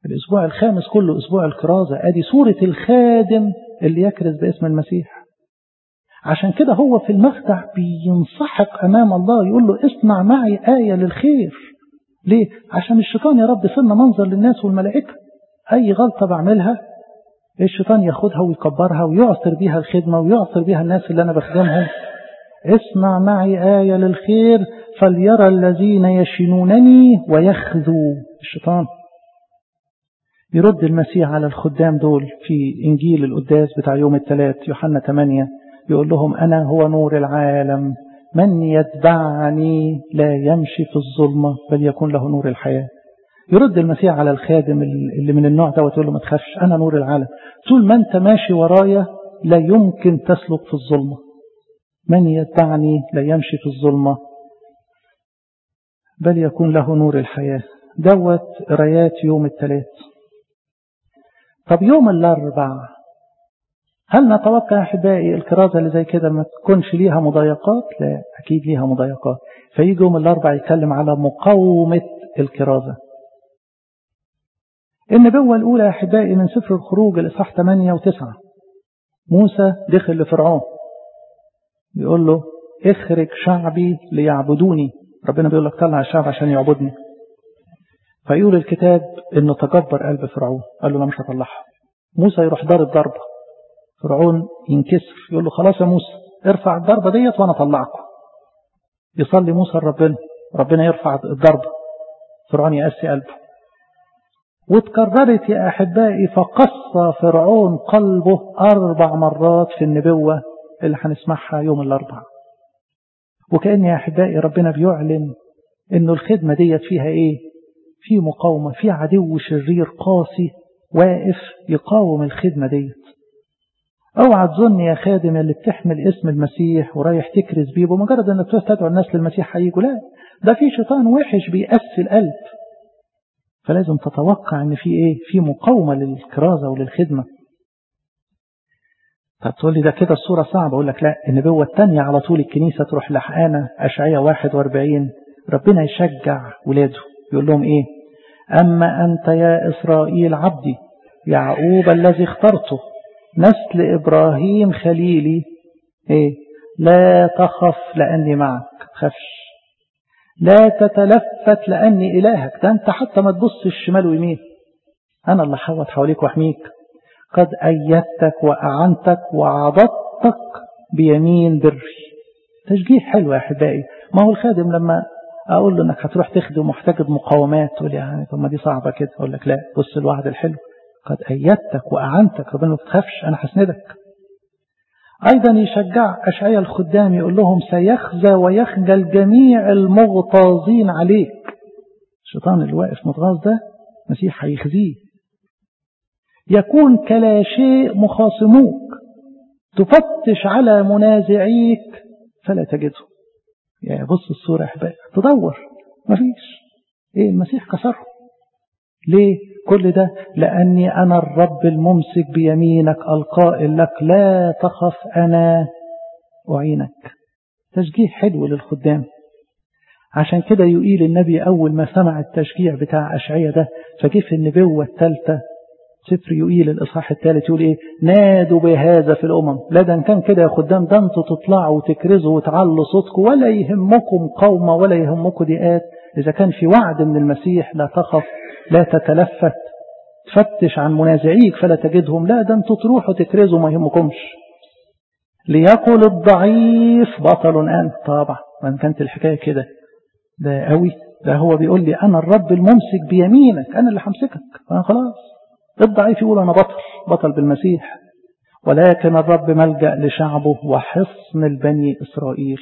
الأسبوع الخامس كله أسبوع الكرازة أدي صورة الخادم اللي يكرز باسم المسيح عشان كده هو في المخدع بينسحق أمام الله يقول له اصنع معي آية للخير ليه؟ عشان الشيطان يا رب صرنا منظر للناس والملائكة أي غلطة بعملها الشيطان ياخدها ويكبرها ويعثر بيها الخدمة ويعثر بيها الناس اللي أنا بخدمهم اصنع معي آية للخير فليرى الذين يشنونني ويخذوا الشيطان يرد المسيح على الخدام دول في إنجيل القداس بتاع يوم الثلاث يوحنا 8 يقول لهم أنا هو نور العالم من يتبعني لا يمشي في الظلمة بل يكون له نور الحياة يرد المسيح على الخادم اللي من النوع ده وتقول له ما تخافش أنا نور العالم طول ما أنت ماشي ورايا لا يمكن تسلك في الظلمة من يتبعني لا يمشي في الظلمة بل يكون له نور الحياة دوت قرايات يوم الثلاث طب يوم الأربع هل نتوقع أحبائي الكرازة اللي زي كده ما تكونش ليها مضايقات؟ لا أكيد ليها مضايقات فيجي يوم الأربع يتكلم على مقاومة الكرازة النبوة الأولى يا أحبائي من سفر الخروج الإصحاح 8 و9 موسى دخل لفرعون بيقول له اخرج شعبي ليعبدوني ربنا بيقول لك طلع الشعب عشان يعبدني فيقول الكتاب انه تجبر قلب فرعون قال له لا مش هطلعها موسى يروح ضارب ضربه فرعون ينكسر يقول له خلاص يا موسى ارفع الضربه ديت وانا اطلعكم يصلي موسى لربنا ربنا يرفع الضربه فرعون يقسي قلبه وتكررت يا احبائي فقص فرعون قلبه اربع مرات في النبوه اللي هنسمعها يوم الاربعاء وكأن يا أحبائي ربنا بيعلن إنه الخدمة ديت فيها إيه في مقاومة في عدو شرير قاسي واقف يقاوم الخدمة ديت اوعى تظن يا خادم اللي بتحمل اسم المسيح ورايح تكرز بيه بمجرد انك تدعو الناس للمسيح هيجوا لا ده في شيطان وحش بيأسي القلب فلازم تتوقع ان في ايه في مقاومة للكرازة وللخدمة طب تقول لي ده كده الصورة صعبة أقول لك لا النبوة الثانية على طول الكنيسة تروح لحقانة أشعية 41 ربنا يشجع ولاده يقول لهم إيه أما أنت يا إسرائيل عبدي يعقوب الذي اخترته نسل إبراهيم خليلي إيه لا تخف لأني معك تخافش لا تتلفت لأني إلهك ده أنت حتى ما تبص الشمال ويمين أنا اللي حوط حواليك وأحميك قد أيدتك وأعنتك وعضدتك بيمين بري تشجيع حلو يا أحبائي ما هو الخادم لما أقول له أنك هتروح تخدم محتاج بمقاومات تقول يعني طب ما دي صعبة كده أقول لك لا بص الوعد الحلو قد أيدتك وأعنتك ربنا ما تخافش أنا هسندك أيضا يشجع أشعياء الخدام يقول لهم سيخزى ويخجل جميع المغتاظين عليك الشيطان اللي واقف متغاظ ده مسيح هيخزيه يكون كلا شيء مخاصموك تفتش على منازعيك فلا تجده يا بص الصورة يا أحبائي تدور مفيش إيه المسيح كسره ليه كل ده لأني أنا الرب الممسك بيمينك القائل لك لا تخف أنا أعينك تشجيع حلو للخدام عشان كده يقيل النبي أول ما سمع التشجيع بتاع أشعية ده فجه في النبوة الثالثة سفر يقيل الإصحاح الثالث يقول إيه نادوا بهذا في الأمم لا ده كان كده يا خدام ده انتوا تطلعوا وتكرزوا وتعلوا صوتكم ولا يهمكم قومة ولا يهمكم دقات إذا كان في وعد من المسيح لا تخف لا تتلفت تفتش عن منازعيك فلا تجدهم لا ده انتوا تروحوا تكرزوا ما يهمكمش ليقل الضعيف بطل أنت طبعا ما كانت الحكاية كده ده قوي ده هو بيقول لي أنا الرب الممسك بيمينك أنا اللي همسكك أنا خلاص الضعيف يقول أنا بطل بطل بالمسيح ولكن الرب ملجأ لشعبه وحصن البني إسرائيل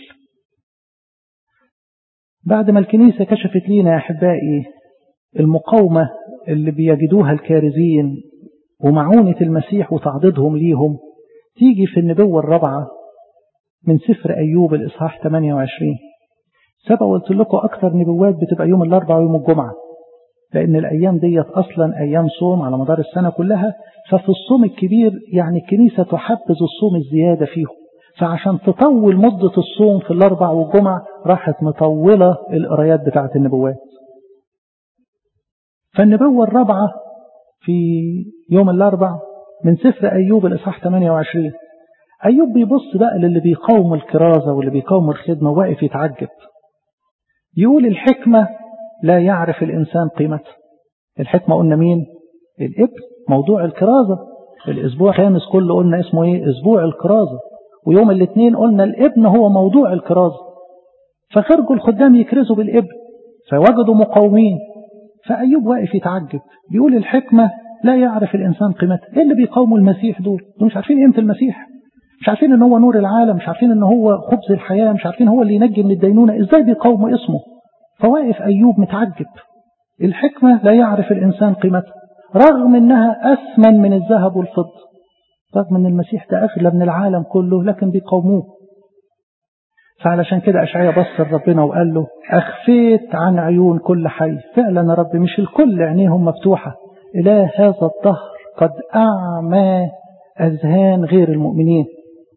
بعد ما الكنيسة كشفت لينا يا أحبائي المقاومة اللي بيجدوها الكارزين ومعونة المسيح وتعضيدهم ليهم تيجي في النبوة الرابعة من سفر أيوب الإصحاح 28 سبق قلت لكم أكثر نبوات بتبقى يوم الأربعاء ويوم الجمعة لأن الأيام ديت أصلا أيام صوم على مدار السنة كلها ففي الصوم الكبير يعني الكنيسة تحبذ الصوم الزيادة فيه فعشان تطول مدة الصوم في الأربع والجمع راحت مطولة القرايات بتاعة النبوات فالنبوة الرابعة في يوم الأربع من سفر أيوب الإصحاح 28 أيوب بيبص بقى للي بيقاوم الكرازة واللي بيقاوم الخدمة واقف يتعجب يقول الحكمة لا يعرف الإنسان قيمتها الحكمة قلنا مين الإبن موضوع الكرازة الأسبوع الخامس كله قلنا اسمه إيه أسبوع الكرازة ويوم الاثنين قلنا الابن هو موضوع الكرازة فخرجوا الخدام يكرزوا بالابن فوجدوا مقاومين فأيوب واقف يتعجب بيقول الحكمة لا يعرف الإنسان قيمتها إيه اللي بيقاوموا المسيح دول دول مش عارفين قيمة المسيح مش عارفين ان هو نور العالم مش عارفين ان هو خبز الحياة مش عارفين هو اللي ينجي من الدينونة ازاي بيقاوموا اسمه فواقف أيوب متعجب الحكمة لا يعرف الإنسان قيمتها رغم انها أثمن من الذهب والفضة رغم ان المسيح ده أغلى من العالم كله لكن بيقاوموه فعلشان كده أشعيا بص لربنا وقال له أخفيت عن عيون كل حي فعلا يا رب مش الكل عينيهم مفتوحة إله هذا الدهر قد أعمى أذهان غير المؤمنين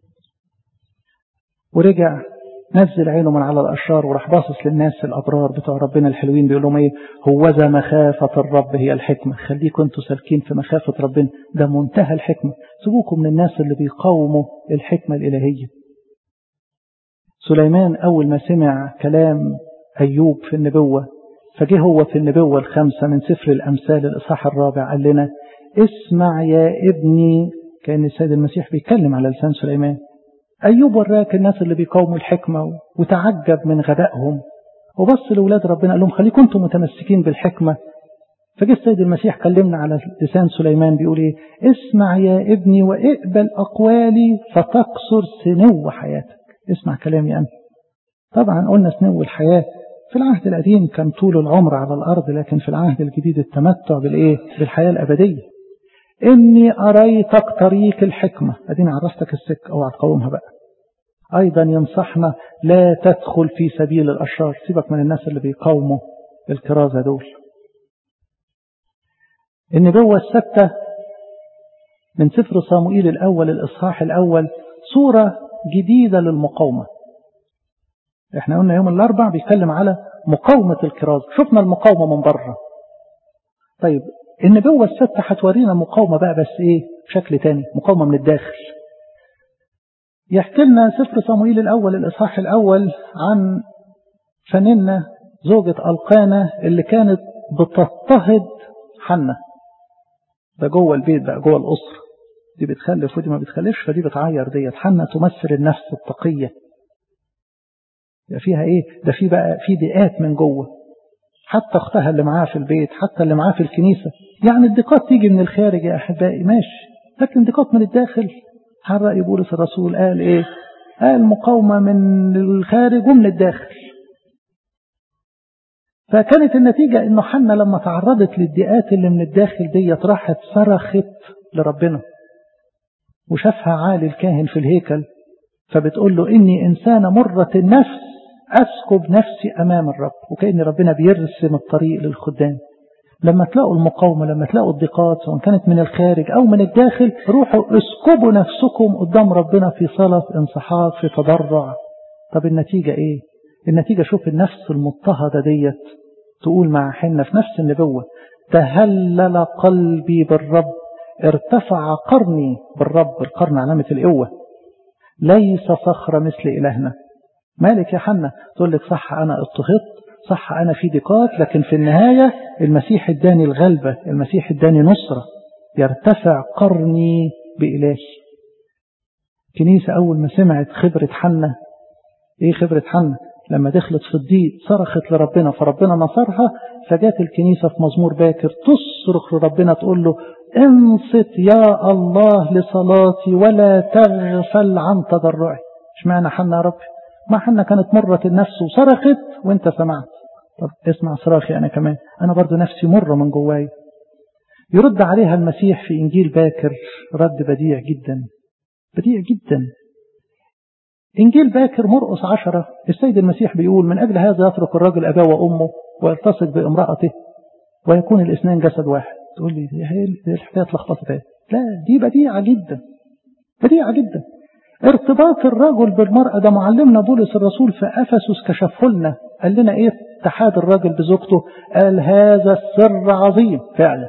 ورجع نزل عينه من على الأشرار وراح باصص للناس الأبرار بتوع ربنا الحلوين بيقول لهم إيه هوذا مخافة الرب هي الحكمة خليكم انتوا سالكين في مخافة ربنا ده منتهى الحكمة سيبوكم من الناس اللي بيقاوموا الحكمة الإلهية سليمان أول ما سمع كلام أيوب في النبوة فجه هو في النبوة الخامسة من سفر الأمثال الإصحاح الرابع قال لنا اسمع يا ابني كان السيد المسيح بيتكلم على لسان سليمان أيوب وراك الناس اللي بيقاوموا الحكمة وتعجب من غبائهم وبص لأولاد ربنا قال لهم خليكم انتم متمسكين بالحكمة فجه السيد المسيح كلمنا على لسان سليمان بيقول ايه اسمع يا ابني واقبل أقوالي فتقصر سنو حياتك اسمع كلامي أنا طبعا قلنا سنو الحياة في العهد القديم كان طول العمر على الأرض لكن في العهد الجديد التمتع بالإيه بالحياة الأبدية إني أريتك طريق الحكمة أدينا عرفتك السكة أو هتقومها بقى أيضا ينصحنا لا تدخل في سبيل الأشرار سيبك من الناس اللي بيقاوموا الكرازة دول النبوة الستة من سفر صاموئيل الأول الإصحاح الأول صورة جديدة للمقاومة احنا قلنا يوم الأربع بيتكلم على مقاومة الكرازة شفنا المقاومة من بره طيب النبوة الستة هتورينا مقاومة بقى بس ايه بشكل تاني مقاومة من الداخل يحكي لنا سفر صموئيل الأول الإصحاح الأول عن فننة زوجة ألقانة اللي كانت بتضطهد حنة ده جوه البيت بقى جوه الأسرة دي بتخلف ودي ما بتخلفش فدي بتعير ديت حنة تمثل النفس التقية يبقى فيها ايه ده في بقى في ضيقات من جوه حتى اختها اللي معاها في البيت حتى اللي معاها في الكنيسة يعني الضيقات تيجي من الخارج يا أحبائي ماشي لكن ضيقات من الداخل عن رأي بولس الرسول قال ايه قال مقاومة من الخارج ومن الداخل فكانت النتيجة انه حنا لما تعرضت للضيقات اللي من الداخل ديت راحت صرخت لربنا وشافها عالي الكاهن في الهيكل فبتقول له إني إنسانة مرة النفس أسكب نفسي أمام الرب وكأن ربنا بيرسم الطريق للخدام لما تلاقوا المقاومة لما تلاقوا الضيقات سواء كانت من الخارج أو من الداخل روحوا اسكبوا نفسكم قدام ربنا في صلاة انصحاق في تضرع طب النتيجة إيه النتيجة شوف النفس المضطهدة ديت تقول مع حنة في نفس النبوة تهلل قلبي بالرب ارتفع قرني بالرب القرن علامة القوة ليس صخرة مثل إلهنا مالك يا حنا تقول لك صح أنا اضطهدت صح أنا في ضيقات لكن في النهاية المسيح اداني الغلبة المسيح اداني نصرة يرتفع قرني بإلهي كنيسة أول ما سمعت خبرة حنا إيه خبرة حنا لما دخلت في الضيق صرخت لربنا فربنا نصرها فجات الكنيسة في مزمور باكر تصرخ لربنا تقول له انصت يا الله لصلاتي ولا تغفل عن تضرعي اشمعنى حنا يا رب ما حنا كانت مرة النفس وصرخت وانت سمعت طب اسمع صراخي انا كمان انا برضو نفسي مرة من جواي يرد عليها المسيح في انجيل باكر رد بديع جدا بديع جدا إنجيل باكر مرقس عشرة السيد المسيح بيقول من أجل هذا يترك الرجل أباه وأمه ويلتصق بامرأته ويكون الاثنين جسد واحد تقول لي هي الحكاية اتلخبطت ايه لا دي بديعة جدا بديعة جدا ارتباط الرجل بالمرأة ده معلمنا بولس الرسول في أفسس كشفه لنا قال لنا ايه اتحاد الرجل بزوجته قال هذا السر عظيم فعلا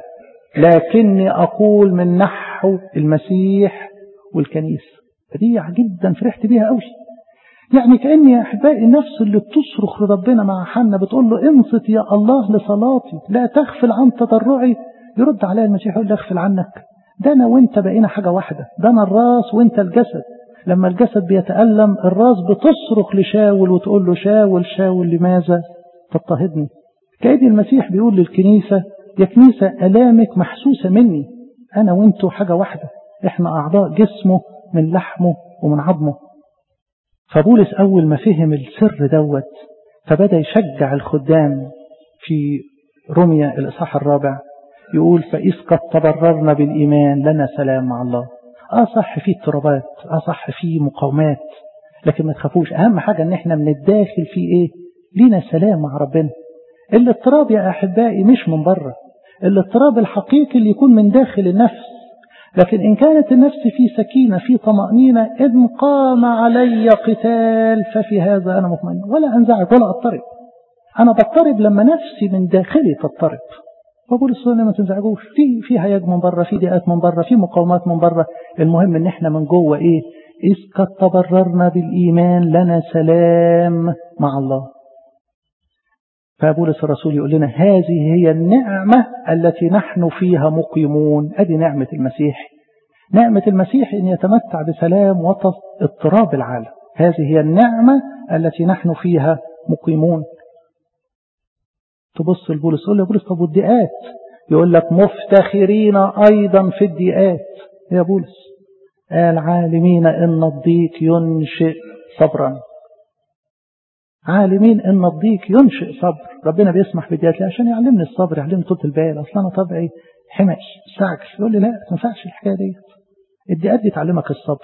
لكني أقول من نحو المسيح والكنيسة بديع جدا فرحت بيها قوي يعني كأني يا أحبائي النفس اللي بتصرخ لربنا مع حنا بتقول له انصت يا الله لصلاتي لا تغفل عن تضرعي يرد عليها المسيح يقول له اغفل عنك ده أنا وأنت بقينا حاجة واحدة ده أنا الراس وأنت الجسد لما الجسد بيتألم الراس بتصرخ لشاول وتقول له شاول شاول لماذا تضطهدني كأن المسيح بيقول للكنيسة يا كنيسة ألامك محسوسة مني أنا وأنتوا حاجة واحدة إحنا أعضاء جسمه من لحمه ومن عظمه فبولس أول ما فهم السر دوت فبدأ يشجع الخدام في رمية الإصحاح الرابع يقول فإذ قد تبررنا بالإيمان لنا سلام مع الله آه صح في اضطرابات آه صح في مقاومات لكن ما تخافوش أهم حاجة إن إحنا من الداخل في إيه لينا سلام مع ربنا الاضطراب يا أحبائي مش من بره الاضطراب الحقيقي اللي يكون من داخل النفس لكن إن كانت النفس في سكينة في طمأنينة إن قام علي قتال ففي هذا أنا مطمئن ولا أنزعج ولا أضطرب أنا بضطرب لما نفسي من داخلي تضطرب فبقول السنة ما تنزعجوش في في هياج من بره في ضيقات من بره في مقاومات من بره المهم ان احنا من جوه ايه إذ قد تبررنا بالإيمان لنا سلام مع الله فبولس الرسول يقول لنا هذه هي النعمة التي نحن فيها مقيمون أدي نعمة المسيح نعمة المسيح أن يتمتع بسلام وسط اضطراب العالم هذه هي النعمة التي نحن فيها مقيمون تبص لبولس يقول له بولس طب والضيقات يقول لك مفتخرين أيضا في الضيقات يا بولس قال عالمين أن الضيق ينشئ صبرا عالمين ان الضيق ينشئ صبر ربنا بيسمح بديات عشان يعلمني الصبر يعلمني طول البال اصل انا طبعي حمش مستعجل يقول لي لا ما ينفعش الحكايه ديت الديات دي تعلمك الصبر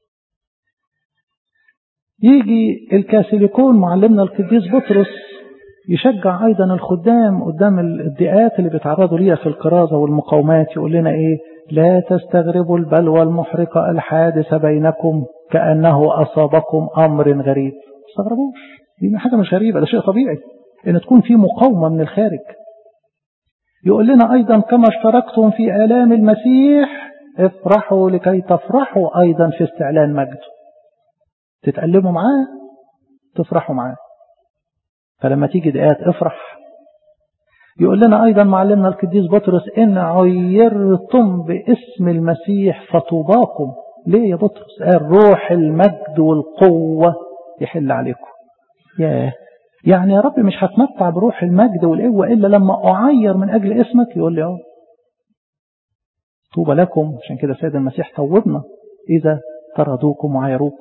يجي الكاسيليكون معلمنا القديس بطرس يشجع ايضا الخدام قدام الضيقات اللي بيتعرضوا ليها في الكرازه والمقاومات يقول لنا ايه لا تستغربوا البلوى المحرقه الحادثه بينكم كانه اصابكم امر غريب ما تستغربوش دي حاجة مش غريبة ده شيء طبيعي ان تكون في مقاومة من الخارج يقول لنا ايضا كما اشتركتم في الام المسيح افرحوا لكي تفرحوا ايضا في استعلان مجده تتألموا معاه تفرحوا معاه فلما تيجي دقات افرح يقول لنا ايضا معلمنا القديس بطرس ان عيرتم باسم المسيح فطوباكم ليه يا بطرس قال روح المجد والقوة يحل عليكم ياه يعني يا رب مش هتمتع بروح المجد والقوة إلا لما أعير من أجل اسمك يقول لي اه طوبى لكم عشان كده سيد المسيح طوبنا إذا طردوكم وعايروكم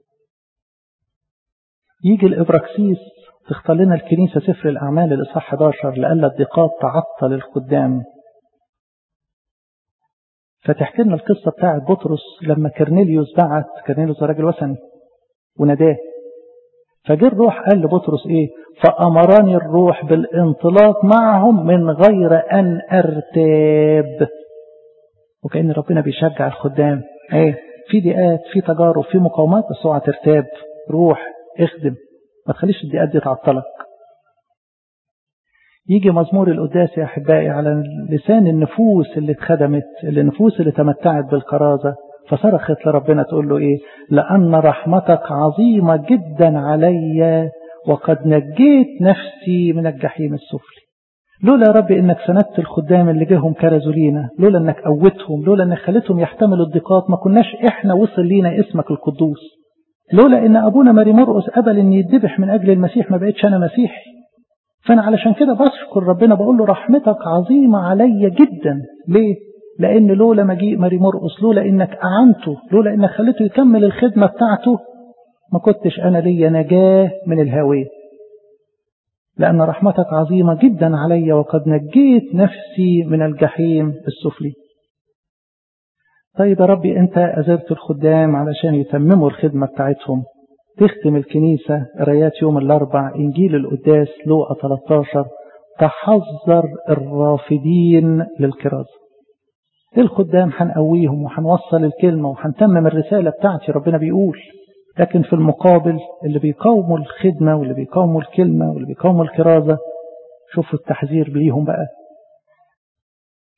يجي الإبراكسيس تختار لنا الكنيسة سفر الأعمال الإصحاح 11 لألا الضيقات تعطل الخدام فتحكي لنا القصة بتاعت بطرس لما كرنيليوس بعت كرنيليوس راجل وثني وناداه فجه الروح قال لبطرس ايه فأمرني الروح بالانطلاق معهم من غير أن أرتاب وكأن ربنا بيشجع الخدام ايه في ضيقات في تجارب في مقاومات بس اوعى ترتاب روح اخدم ما تخليش الضيقات دي تعطلك يجي مزمور القداس يا أحبائي على لسان النفوس اللي اتخدمت النفوس اللي تمتعت بالكرازة فصرخت لربنا تقول له إيه لأن رحمتك عظيمة جدا علي وقد نجيت نفسي من الجحيم السفلي لولا يا رب إنك سندت الخدام اللي جيهم كرزوا لينا لولا إنك قوتهم لولا إنك خليتهم يحتملوا الضيقات ما كناش إحنا وصل لينا اسمك القدوس لولا إن أبونا ماري مرقس قبل إن يتذبح من أجل المسيح ما بقتش أنا مسيحي فأنا علشان كده بشكر ربنا بقول له رحمتك عظيمة علي جدا ليه؟ لأن لولا مجيء ماري مرقس لولا إنك أعنته لولا إنك خليته يكمل الخدمة بتاعته ما كنتش أنا ليا نجاة من الهاوية لأن رحمتك عظيمة جدا علي وقد نجيت نفسي من الجحيم السفلي طيب يا ربي أنت أزرت الخدام علشان يتمموا الخدمة بتاعتهم تختم الكنيسة قرايات يوم الأربع إنجيل القداس لوقا 13 تحذر الرافدين للكرازة الخدام هنقويهم وهنوصل الكلمة وهنتمم الرسالة بتاعتي ربنا بيقول لكن في المقابل اللي بيقاوموا الخدمة واللي بيقاوموا الكلمة واللي بيقاوموا الكرازة شوفوا التحذير ليهم بقى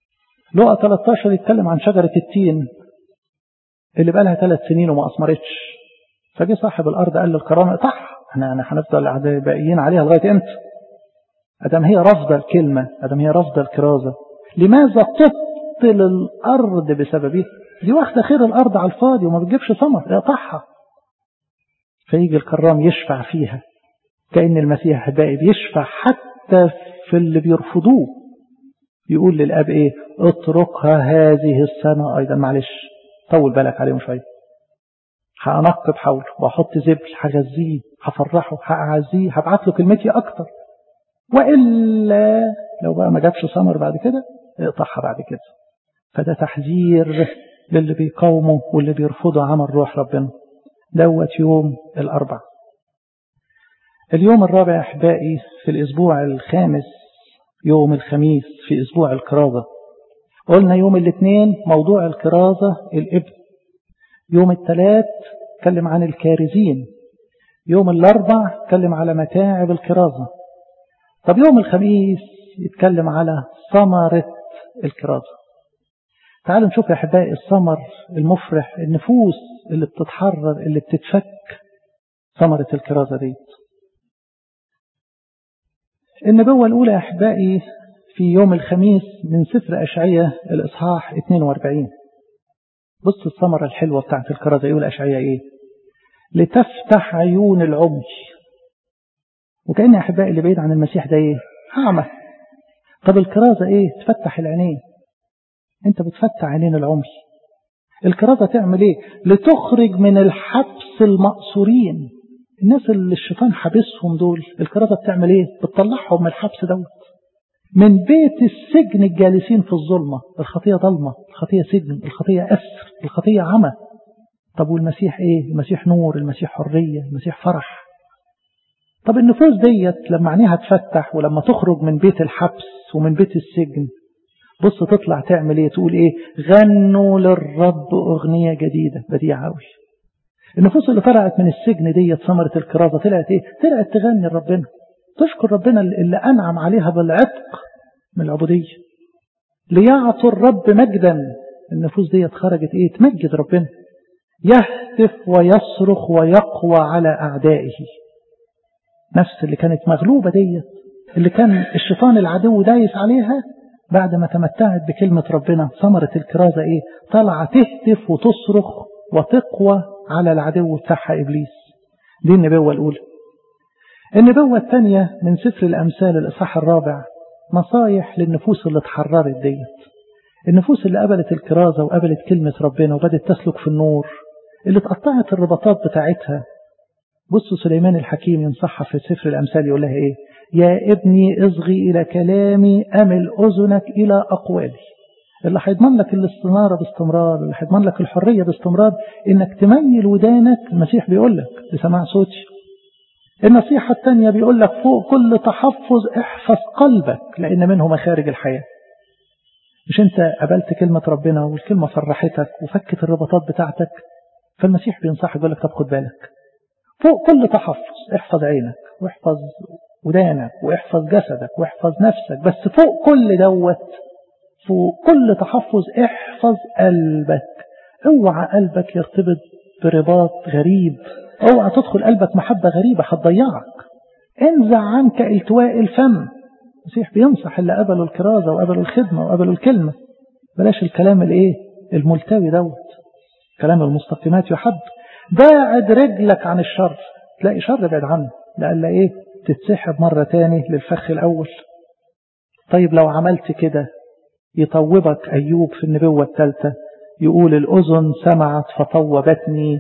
لقى 13 يتكلم عن شجرة التين اللي بقى لها ثلاث سنين وما أثمرتش فجه صاحب الأرض قال للكرامة اقطعها احنا هنفضل باقيين عليها لغاية امتى أدم هي رافضة الكلمة أدم هي رافضة الكرازة لماذا تبطل الأرض بسببها دي واخدة خير الأرض على الفاضي وما بتجيبش ثمر اقطعها فيجي الكرام يشفع فيها كأن المسيح باقي بيشفع حتى في اللي بيرفضوه يقول للأب إيه اتركها هذه السنة أيضا معلش طول بالك عليهم شوية هأنقب حوله وأحط زبل هغذيه هفرحه هأعزيه هبعت له كلمتي أكتر وإلا لو بقى ما جابش ثمر بعد كده اقطعها بعد كده فده تحذير للي بيقاوموا واللي بيرفضوا عمل روح ربنا دوت يوم الأربع اليوم الرابع أحبائي في الأسبوع الخامس يوم الخميس في أسبوع الكرازة قلنا يوم الاثنين موضوع الكرازة الإبن يوم الثلاث اتكلم عن الكارزين يوم الأربع اتكلم على متاعب الكرازة طب يوم الخميس يتكلم على ثمرة الكرازة تعالوا نشوف يا أحبائي الثمر المفرح النفوس اللي بتتحرر اللي بتتفك ثمرة الكرازة ديت النبوة الأولى يا أحبائي في يوم الخميس من سفر أشعية الإصحاح 42 بص الثمرة الحلوة بتاعت الكرازة يقول أشعية إيه لتفتح عيون العمي وكأن يا أحبائي اللي بعيد عن المسيح ده إيه أعمى طب الكرازة إيه تفتح العينين أنت بتفتح عينين العمي الكرازة تعمل إيه لتخرج من الحبس المأسورين الناس اللي الشيطان حابسهم دول الكرازة بتعمل ايه بتطلعهم من الحبس دوت من بيت السجن الجالسين في الظلمة الخطية ظلمة الخطية سجن الخطية أسر الخطية عمى طب والمسيح ايه المسيح نور المسيح حرية المسيح فرح طب النفوس ديت لما عينيها تفتح ولما تخرج من بيت الحبس ومن بيت السجن بص تطلع تعمل ايه تقول ايه غنوا للرب اغنية جديدة بديعة قوي النفوس اللي طلعت من السجن ديت ثمرة الكرازة طلعت ايه تلعت تغني لربنا تشكر ربنا اللي أنعم عليها بالعتق من العبودية ليعطوا الرب مجدا النفوس ديت خرجت ايه تمجد ربنا يهتف ويصرخ ويقوى على أعدائه نفس اللي كانت مغلوبة ديت اللي كان الشيطان العدو دايس عليها بعد ما تمتعت بكلمة ربنا ثمرة الكرازة ايه طالعة تهتف وتصرخ وتقوى على العدو بتاعها إبليس دي النبوة الأولى النبوة الثانية من سفر الأمثال الإصحاح الرابع نصايح للنفوس اللي اتحررت ديت النفوس اللي قبلت الكرازة وقبلت كلمة ربنا وبدت تسلك في النور اللي اتقطعت الرباطات بتاعتها بصوا سليمان الحكيم ينصحها في سفر الأمثال يقول لها إيه يا ابني اصغي إلى كلامي أمل أذنك إلى أقوالي اللي هيضمن لك الاستنارة باستمرار اللي هيضمن لك الحرية باستمرار انك تميل ودانك المسيح بيقول لك لسماع صوتي النصيحة الثانية بيقول لك فوق كل تحفظ احفظ قلبك لأن منه مخارج الحياة مش انت قبلت كلمة ربنا والكلمة فرحتك وفكت الرباطات بتاعتك فالمسيح بينصحك يقول لك طب خد بالك فوق كل تحفظ احفظ عينك واحفظ ودانك واحفظ جسدك واحفظ نفسك بس فوق كل دوت فوق كل تحفظ احفظ قلبك اوعى قلبك يرتبط برباط غريب اوعى تدخل قلبك محبة غريبة هتضيعك انزع عنك التواء الفم المسيح بينصح اللي قبلوا الكرازة وقبلوا الخدمة وقبلوا الكلمة بلاش الكلام الايه الملتوي دوت كلام المستقيمات يحب باعد رجلك عن الشر تلاقي شر بعد عنه لألا ايه تتسحب مرة تاني للفخ الأول طيب لو عملت كده يطوبك أيوب في النبوة الثالثة يقول الأذن سمعت فطوبتني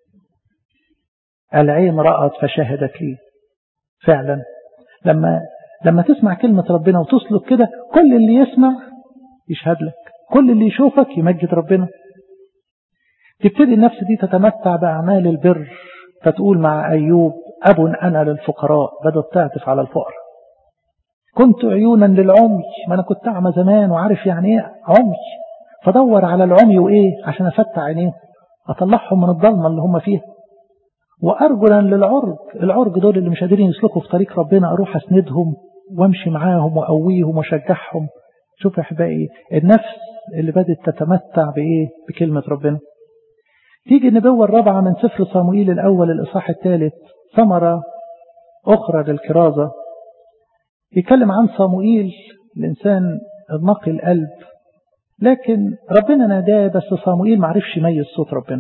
العين رأت فشهدت لي فعلا لما لما تسمع كلمة ربنا وتسلك كده كل اللي يسمع يشهد لك كل اللي يشوفك يمجد ربنا تبتدي النفس دي تتمتع بأعمال البر فتقول مع أيوب أب أنا للفقراء بدأت تعطف على الفقر كنت عيونا للعمي ما أنا كنت أعمى زمان وعارف يعني إيه عمي فدور على العمي وإيه عشان أفتح عينيه أطلعهم من الضلمة اللي هم فيها وأرجلا للعرج العرج دول اللي مش قادرين يسلكوا في طريق ربنا أروح أسندهم وامشي معاهم وأقويهم وأشجعهم شوف يا أحبائي النفس اللي بدأت تتمتع بإيه بكلمة ربنا تيجي النبوة الرابعة من سفر صموئيل الأول الإصحاح الثالث ثمرة أخرى للكرازة يتكلم عن صموئيل الإنسان النقي القلب لكن ربنا ناداه بس صموئيل معرفش يميز صوت ربنا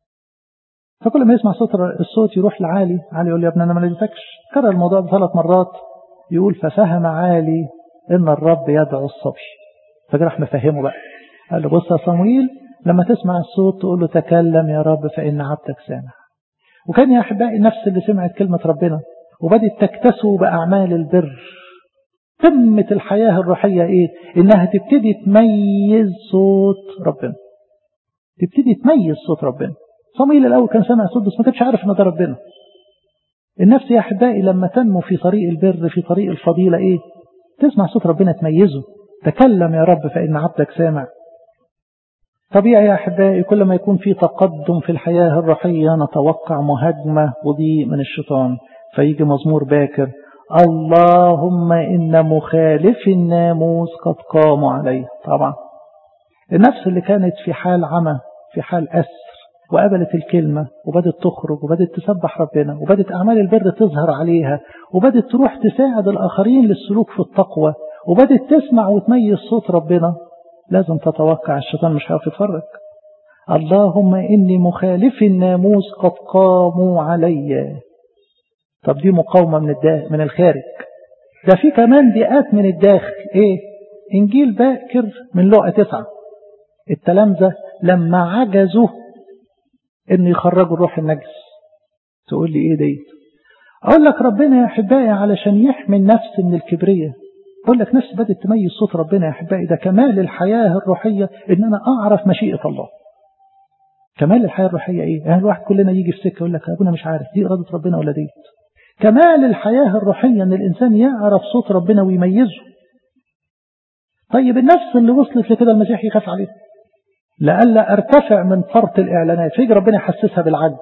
فكل ما يسمع صوت الصوت يروح لعالي عالي يقول لي يا ابني أنا ما ناديتكش كرر الموضوع بثلاث مرات يقول ففهم عالي إن الرب يدعو الصبي فجأة راح مفهمه بقى قال له بص يا صموئيل لما تسمع الصوت تقول له تكلم يا رب فإن عبدك سامع وكان يا أحبائي النفس اللي سمعت كلمة ربنا وبدت تكتسو بأعمال البر قمة الحياة الروحية إيه إنها تبتدي تميز صوت ربنا تبتدي تميز صوت ربنا صموئيل الأول كان سامع صوت بس ما كانش عارف إن ده ربنا النفس يا أحبائي لما تنمو في طريق البر في طريق الفضيلة إيه تسمع صوت ربنا تميزه تكلم يا رب فإن عبدك سامع طبيعي يا أحبائي كل ما يكون في تقدم في الحياة الروحية نتوقع مهاجمة وضيء من الشيطان فيجي مزمور باكر اللهم إن مخالف الناموس قد قاموا عليه طبعا النفس اللي كانت في حال عمى في حال أسر وقبلت الكلمة وبدت تخرج وبدت تسبح ربنا وبدت أعمال البر تظهر عليها وبدت تروح تساعد الآخرين للسلوك في التقوى وبدت تسمع وتميز صوت ربنا لازم تتوقع الشيطان مش هيعرف يتفرج اللهم إني مخالف الناموس قد قاموا علي طب دي مقاومة من الداخل من الخارج ده في كمان ضيقات من الداخل ايه انجيل باكر من لقى تسعة التلامذة لما عجزوا ان يخرجوا الروح النجس تقول لي ايه دي اقول لك ربنا يا احبائي علشان يحمي النفس من الكبرية اقول لك نفس بدأت تميز صوت ربنا يا احبائي ده كمال الحياة الروحية ان انا اعرف مشيئة الله كمال الحياة الروحية ايه يعني الواحد كلنا يجي في سكة يقول لك ابونا مش عارف دي ارادة ربنا ولا ديت كمال الحياة الروحية ان الانسان يعرف صوت ربنا ويميزه طيب النفس اللي وصلت لكده المسيح يخاف عليها لألا ارتفع من فرط الاعلانات فيجي ربنا يحسسها بالعجز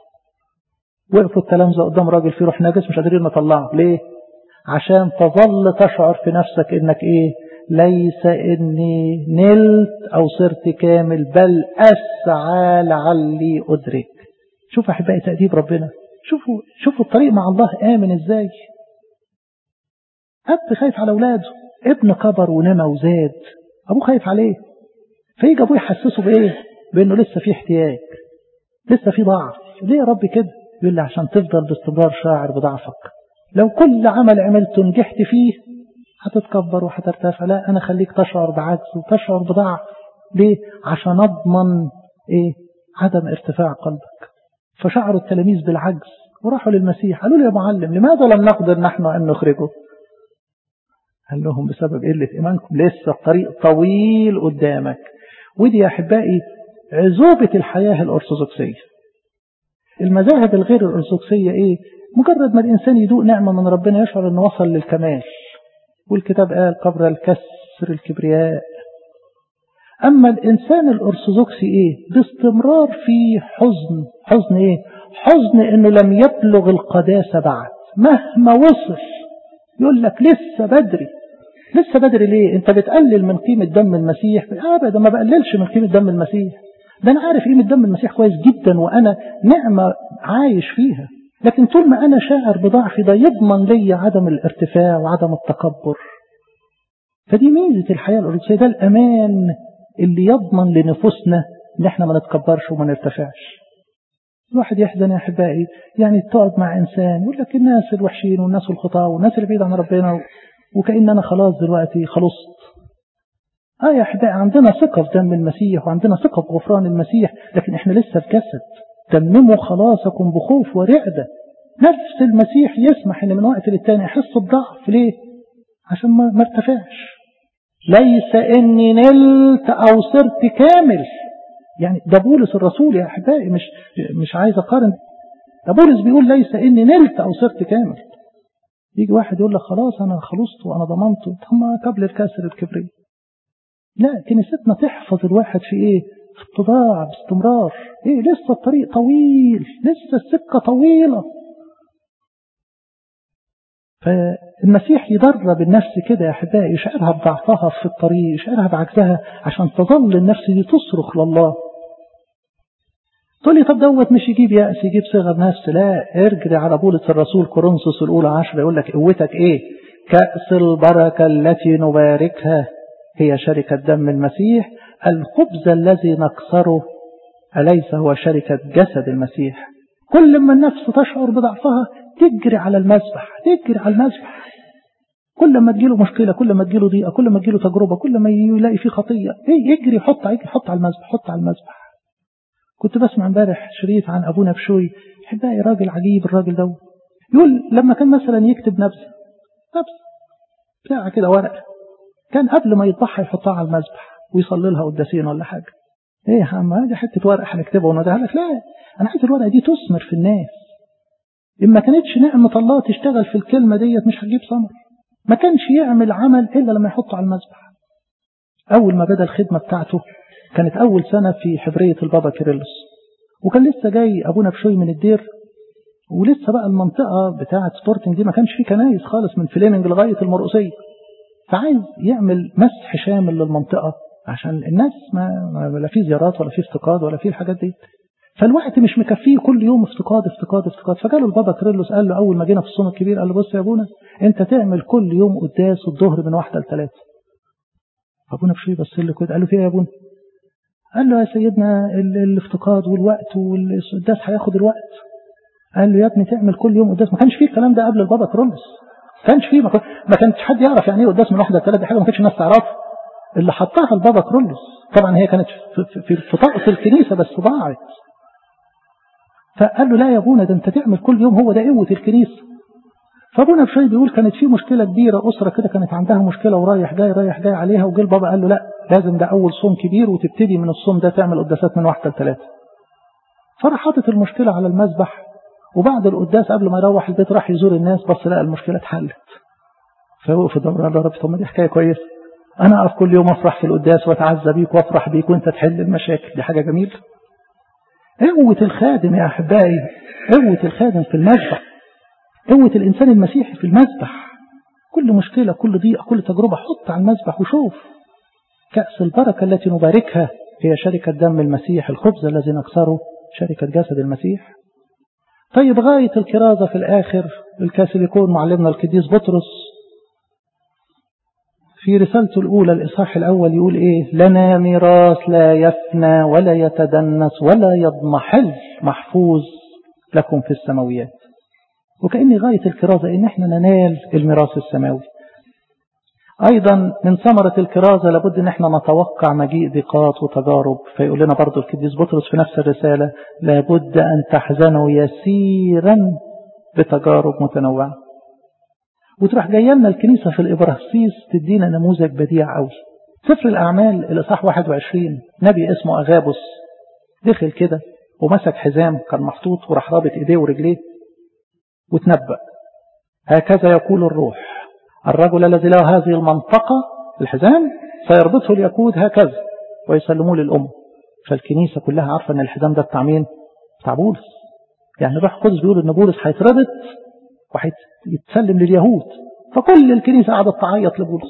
وقفوا التلامذة قدام راجل فيه روح نجس مش قادرين نطلعه ليه عشان تظل تشعر في نفسك انك ايه ليس اني نلت او صرت كامل بل اسعى لعلي ادرك شوف احبائي تأديب ربنا شوفوا شوفوا الطريق مع الله آمن ازاي أب خايف على أولاده ابن كبر ونمى وزاد أبوه خايف عليه فيجي أبوه يحسسه بإيه بأنه لسه في احتياج لسه في ضعف ليه يا رب كده يقول لي عشان تفضل باستمرار شاعر بضعفك لو كل عمل عملته نجحت فيه هتتكبر وهترتفع لا أنا خليك تشعر بعجز وتشعر بضعف ليه عشان أضمن إيه عدم ارتفاع قلبك فشعروا التلاميذ بالعجز وراحوا للمسيح قالوا له يا معلم لماذا لم نقدر نحن أن نخرجه قال لهم بسبب قلة إيمانكم لسه الطريق طويل قدامك ودي يا أحبائي عزوبة الحياة الأرثوذكسية المذاهب الغير الأرثوذكسية إيه مجرد ما الإنسان يدوق نعمة من ربنا يشعر أنه وصل للكمال والكتاب قال قبر الكسر الكبرياء أما الإنسان الأرثوذكسي إيه باستمرار في حزن حزن إيه حزن إنه لم يبلغ القداسة بعد مهما وصل يقول لك لسه بدري لسه بدري ليه انت بتقلل من قيمة دم المسيح ابدا ما بقللش من قيمة دم المسيح ده انا عارف قيمة دم المسيح كويس جدا وانا نعمة عايش فيها لكن طول ما انا شاعر بضعفي ده يضمن لي عدم الارتفاع وعدم التكبر فدي ميزة الحياة الأرثوذكسية ده الأمان اللي يضمن لنفوسنا ان احنا ما نتكبرش وما نرتفعش الواحد يحزن يا احبائي يعني تقعد مع انسان يقول لك الناس الوحشين والناس الخطاه والناس اللي بعيد عن ربنا وكأن انا خلاص دلوقتي خلصت اه يا احبائي عندنا ثقه في دم المسيح وعندنا ثقه في غفران المسيح لكن احنا لسه في جسد تمموا خلاصكم بخوف ورعده نفس المسيح يسمح ان من وقت للتاني احس بضعف ليه عشان ما ارتفعش ليس اني نلت او صرت كامل يعني ده بولس الرسول يا احبائي مش مش عايز اقارن ده بولس بيقول ليس اني نلت او صرت كامل يجي واحد يقول لك خلاص انا خلصت وانا ضمنته طب قبل الكسر الكبري لا كنيستنا تحفظ الواحد في ايه في اتضاع باستمرار ايه لسه الطريق طويل لسه السكة طويلة فالمسيح يدرب النفس كده يا أحبائي يشعرها بضعفها في الطريق يشعرها بعجزها عشان تظل النفس دي تصرخ لله تقول لي طب دوت مش يجيب يأس يجيب صغر نفس لا ارجع على بولة الرسول كورنثوس الأولى عشرة يقول لك قوتك إيه كأس البركة التي نباركها هي شركة دم المسيح الخبز الذي نكسره أليس هو شركة جسد المسيح كل ما النفس تشعر بضعفها تجري على المسبح تجري على المسبح كل ما تجيله مشكلة كل ما تجيله ضيقة كل ما تجيله تجربة كل ما يلاقي فيه خطية يجري يحط يجري حط على المسبح حط على المسبح كنت بسمع امبارح شريط عن ابونا بشوي احبائي راجل عجيب الراجل ده يقول لما كان مثلا يكتب نبذه نبذه بتاع كده ورقه كان قبل ما يطبعها يحطها على المسبح ويصلي لها قداسين ولا حاجه ايه يا عم دي حته ورقه هنكتبها ونديها لك لا انا عايز الورقه دي تثمر في الناس ان ما كانتش نعمه الله تشتغل في الكلمه ديت مش هتجيب ثمر ما كانش يعمل عمل الا لما يحطه على المسبح اول ما بدا الخدمه بتاعته كانت أول سنة في حبرية البابا كيرلس وكان لسه جاي أبونا بشوي من الدير ولسه بقى المنطقة بتاعة سبورتنج دي ما كانش فيه كنايس خالص من فليمنج لغاية المرقسية فعايز يعمل مسح شامل للمنطقة عشان الناس ما, ما لا في زيارات ولا في افتقاد ولا في الحاجات دي فالوقت مش مكفيه كل يوم افتقاد افتقاد افتقاد فجاله البابا كيرلس قال له أول ما جينا في الصوم الكبير قال له بص يا أبونا أنت تعمل كل يوم قداس الظهر من واحدة لثلاثة أبونا بشوي بص له كده قال له في إيه يا أبونا قال له يا سيدنا الافتقاد والوقت والقداس هياخد الوقت قال له يا ابني تعمل كل يوم قداس ما كانش فيه الكلام ده قبل البابا كرولس ما كانش فيه ما كانش حد يعرف يعني ايه قداس من واحده لثلاثه حاجه ما كانش الناس تعرفها اللي حطها البابا كرولس طبعا هي كانت في, في, في طقس الكنيسه بس ضاعت فقال له لا يا ابونا ده انت تعمل كل يوم هو ده قوه الكنيسه فابونا بشوي بيقول كانت في مشكله كبيره اسره كده كانت عندها مشكله ورايح جاي رايح جاي عليها وجه البابا قال له لا لازم ده اول صوم كبير وتبتدي من الصوم ده تعمل قداسات من واحده لثلاثه فراح حاطط المشكله على المسبح وبعد القداس قبل ما يروح البيت راح يزور الناس بص لقى المشكله اتحلت فوقف يدور على رب طب ما دي حكايه كويسه انا اقف كل يوم افرح في القداس واتعزى بيك وافرح بيك وانت تحل المشاكل دي حاجه جميله قوه الخادم يا احبائي قوه الخادم في المسبح قوة الإنسان المسيحي في المسبح كل مشكلة كل ضيقة كل تجربة حط على المسبح وشوف كأس البركة التي نباركها هي شركة دم المسيح الخبز الذي نكسره شركة جسد المسيح طيب غاية الكرازة في الآخر الكاثوليكون معلمنا القديس بطرس في رسالته الأولى الإصحاح الأول يقول إيه لنا ميراث لا يفنى ولا يتدنس ولا يضمحل محفوظ لكم في السماويات وكأن غاية الكرازة إن احنا ننال الميراث السماوي أيضا من ثمرة الكرازة لابد إن احنا نتوقع مجيء ضيقات وتجارب فيقول لنا برضو القديس بطرس في نفس الرسالة لابد أن تحزنوا يسيرا بتجارب متنوعة وتروح جايه لنا الكنيسة في الإبراهسيس تدينا نموذج بديع قوي سفر الأعمال الإصحاح 21 نبي اسمه أغابس دخل كده ومسك حزام كان محطوط وراح رابط إيديه ورجليه وتنبأ هكذا يقول الروح الرجل الذي له هذه المنطقة الحزام سيربطه اليهود هكذا ويسلموه للأم فالكنيسة كلها عارفة أن الحزام ده بتاع مين؟ بتاع بولس يعني الروح القدس بيقول أن بولس هيتربط وهيتسلم لليهود فكل الكنيسة قعدت تعيط لبولس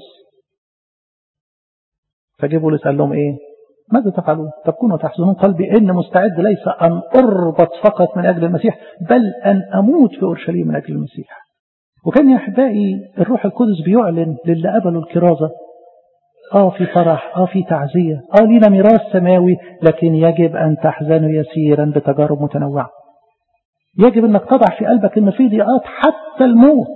فجه بولس قال لهم إيه؟ ماذا تفعلون تبكون وتحزنون قلبي إن مستعد ليس أن أربط فقط من أجل المسيح بل أن أموت في أورشليم من أجل المسيح وكان يا أحبائي الروح القدس بيعلن للي قبلوا الكرازة آه في فرح آه في تعزية آه لينا ميراث سماوي لكن يجب أن تحزنوا يسيرا بتجارب متنوعة يجب أنك تضع في قلبك أن في ضيقات حتى الموت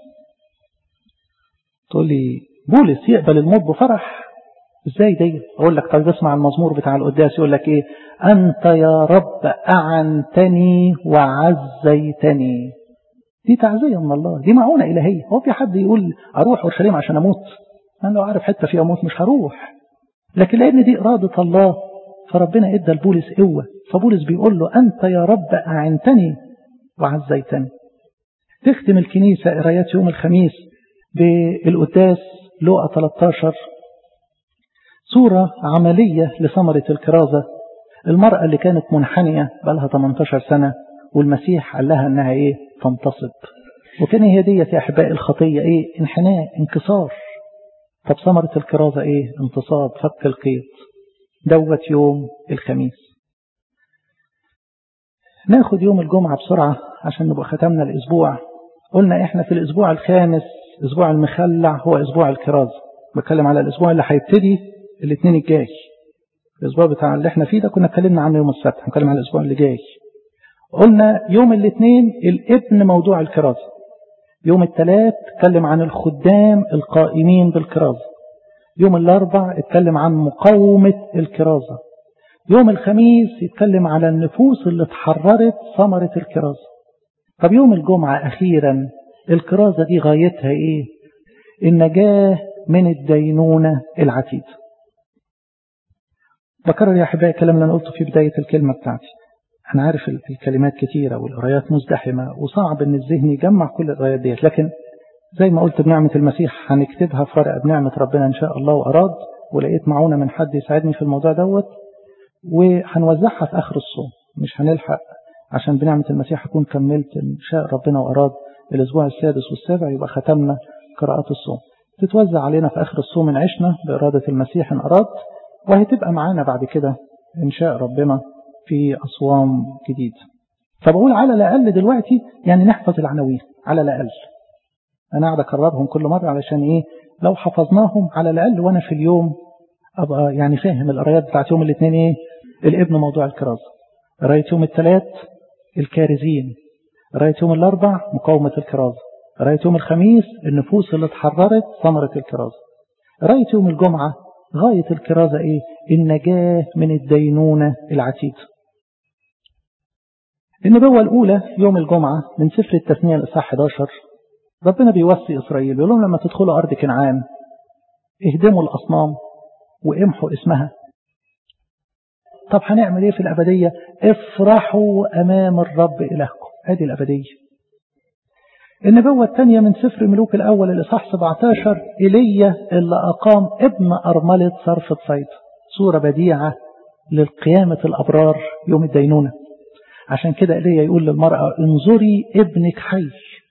تقول لي بولس يقبل الموت بفرح ازاي دي اقول لك طيب اسمع المزمور بتاع القداس يقول لك ايه انت يا رب اعنتني وعزيتني دي تعزية من الله دي معونة إلهية هو في حد يقول أروح أورشليم عشان أموت أنا لو عارف حتة فيها أموت مش هروح لكن لأن دي إرادة الله فربنا إدى لبولس قوة فبولس بيقول له أنت يا رب أعنتني وعزيتني تختم الكنيسة قرايات يوم الخميس بالقداس لوقا 13 صورة عملية لثمرة الكرازة المرأة اللي كانت منحنية بقالها 18 سنة والمسيح قال لها انها ايه تنتصب وكان هي ديت يا أحبائي الخطية إيه انحناء انكسار طب ثمرة الكرازة إيه انتصاب فك القيد دوت يوم الخميس ناخد يوم الجمعة بسرعة عشان نبقى ختمنا الأسبوع قلنا إحنا في الأسبوع الخامس أسبوع المخلع هو أسبوع الكرازة بتكلم على الأسبوع اللي هيبتدي الاثنين الجاي الأسبوع بتاع اللي احنا فيه ده كنا اتكلمنا عنه يوم السبت هنتكلم على الأسبوع اللي جاي قلنا يوم الاثنين الابن موضوع الكرازة يوم الثلاث اتكلم عن الخدام القائمين بالكرازة يوم الأربع اتكلم عن مقاومة الكرازة يوم الخميس يتكلم على النفوس اللي اتحررت ثمرة الكرازة طب يوم الجمعة أخيرا الكرازة دي غايتها إيه النجاة من الدينونة العتيدة بكرر يا أحبائي الكلام اللي أنا قلته في بداية الكلمة بتاعتي أنا عارف الكلمات كتيرة والقرايات مزدحمة وصعب إن الذهن يجمع كل القرايات ديت لكن زي ما قلت بنعمة المسيح هنكتبها في ورقة بنعمة ربنا إن شاء الله وأراد ولقيت معونة من حد يساعدني في الموضوع دوت وهنوزعها في آخر الصوم مش هنلحق عشان بنعمة المسيح أكون كملت إن شاء ربنا وأراد الأسبوع السادس والسابع يبقى ختمنا قراءات الصوم تتوزع علينا في آخر الصوم إن عشنا بإرادة المسيح إن أراد وهتبقى معانا بعد كده إن شاء ربنا في أصوام جديد فبقول على الأقل دلوقتي يعني نحفظ العناوين على الأقل أنا قاعد أكررهم كل مرة علشان إيه لو حفظناهم على الأقل وأنا في اليوم أبقى يعني فاهم القرايات بتاعت يوم الاثنين إيه الابن موضوع الكرازة قراية يوم الثلاث الكارزين قراية يوم الأربع مقاومة الكرازة قراية يوم الخميس النفوس اللي اتحررت ثمرة الكرازة قراية يوم الجمعة غاية الكرازة إيه النجاة من الدينونة العتيدة النبوة الأولى يوم الجمعة من سفر التثنية الإصحاح 11 ربنا بيوصي إسرائيل يقول لهم لما تدخلوا أرض كنعان اهدموا الأصنام وامحوا اسمها طب هنعمل ايه في الأبدية افرحوا أمام الرب إلهكم هذه الأبدية النبوة الثانية من سفر ملوك الأول الإصحاح 17 إيليا اللي أقام ابن أرملة صرفة صيد صورة بديعة للقيامة الأبرار يوم الدينونة عشان كده إيليا يقول للمرأة انظري ابنك حي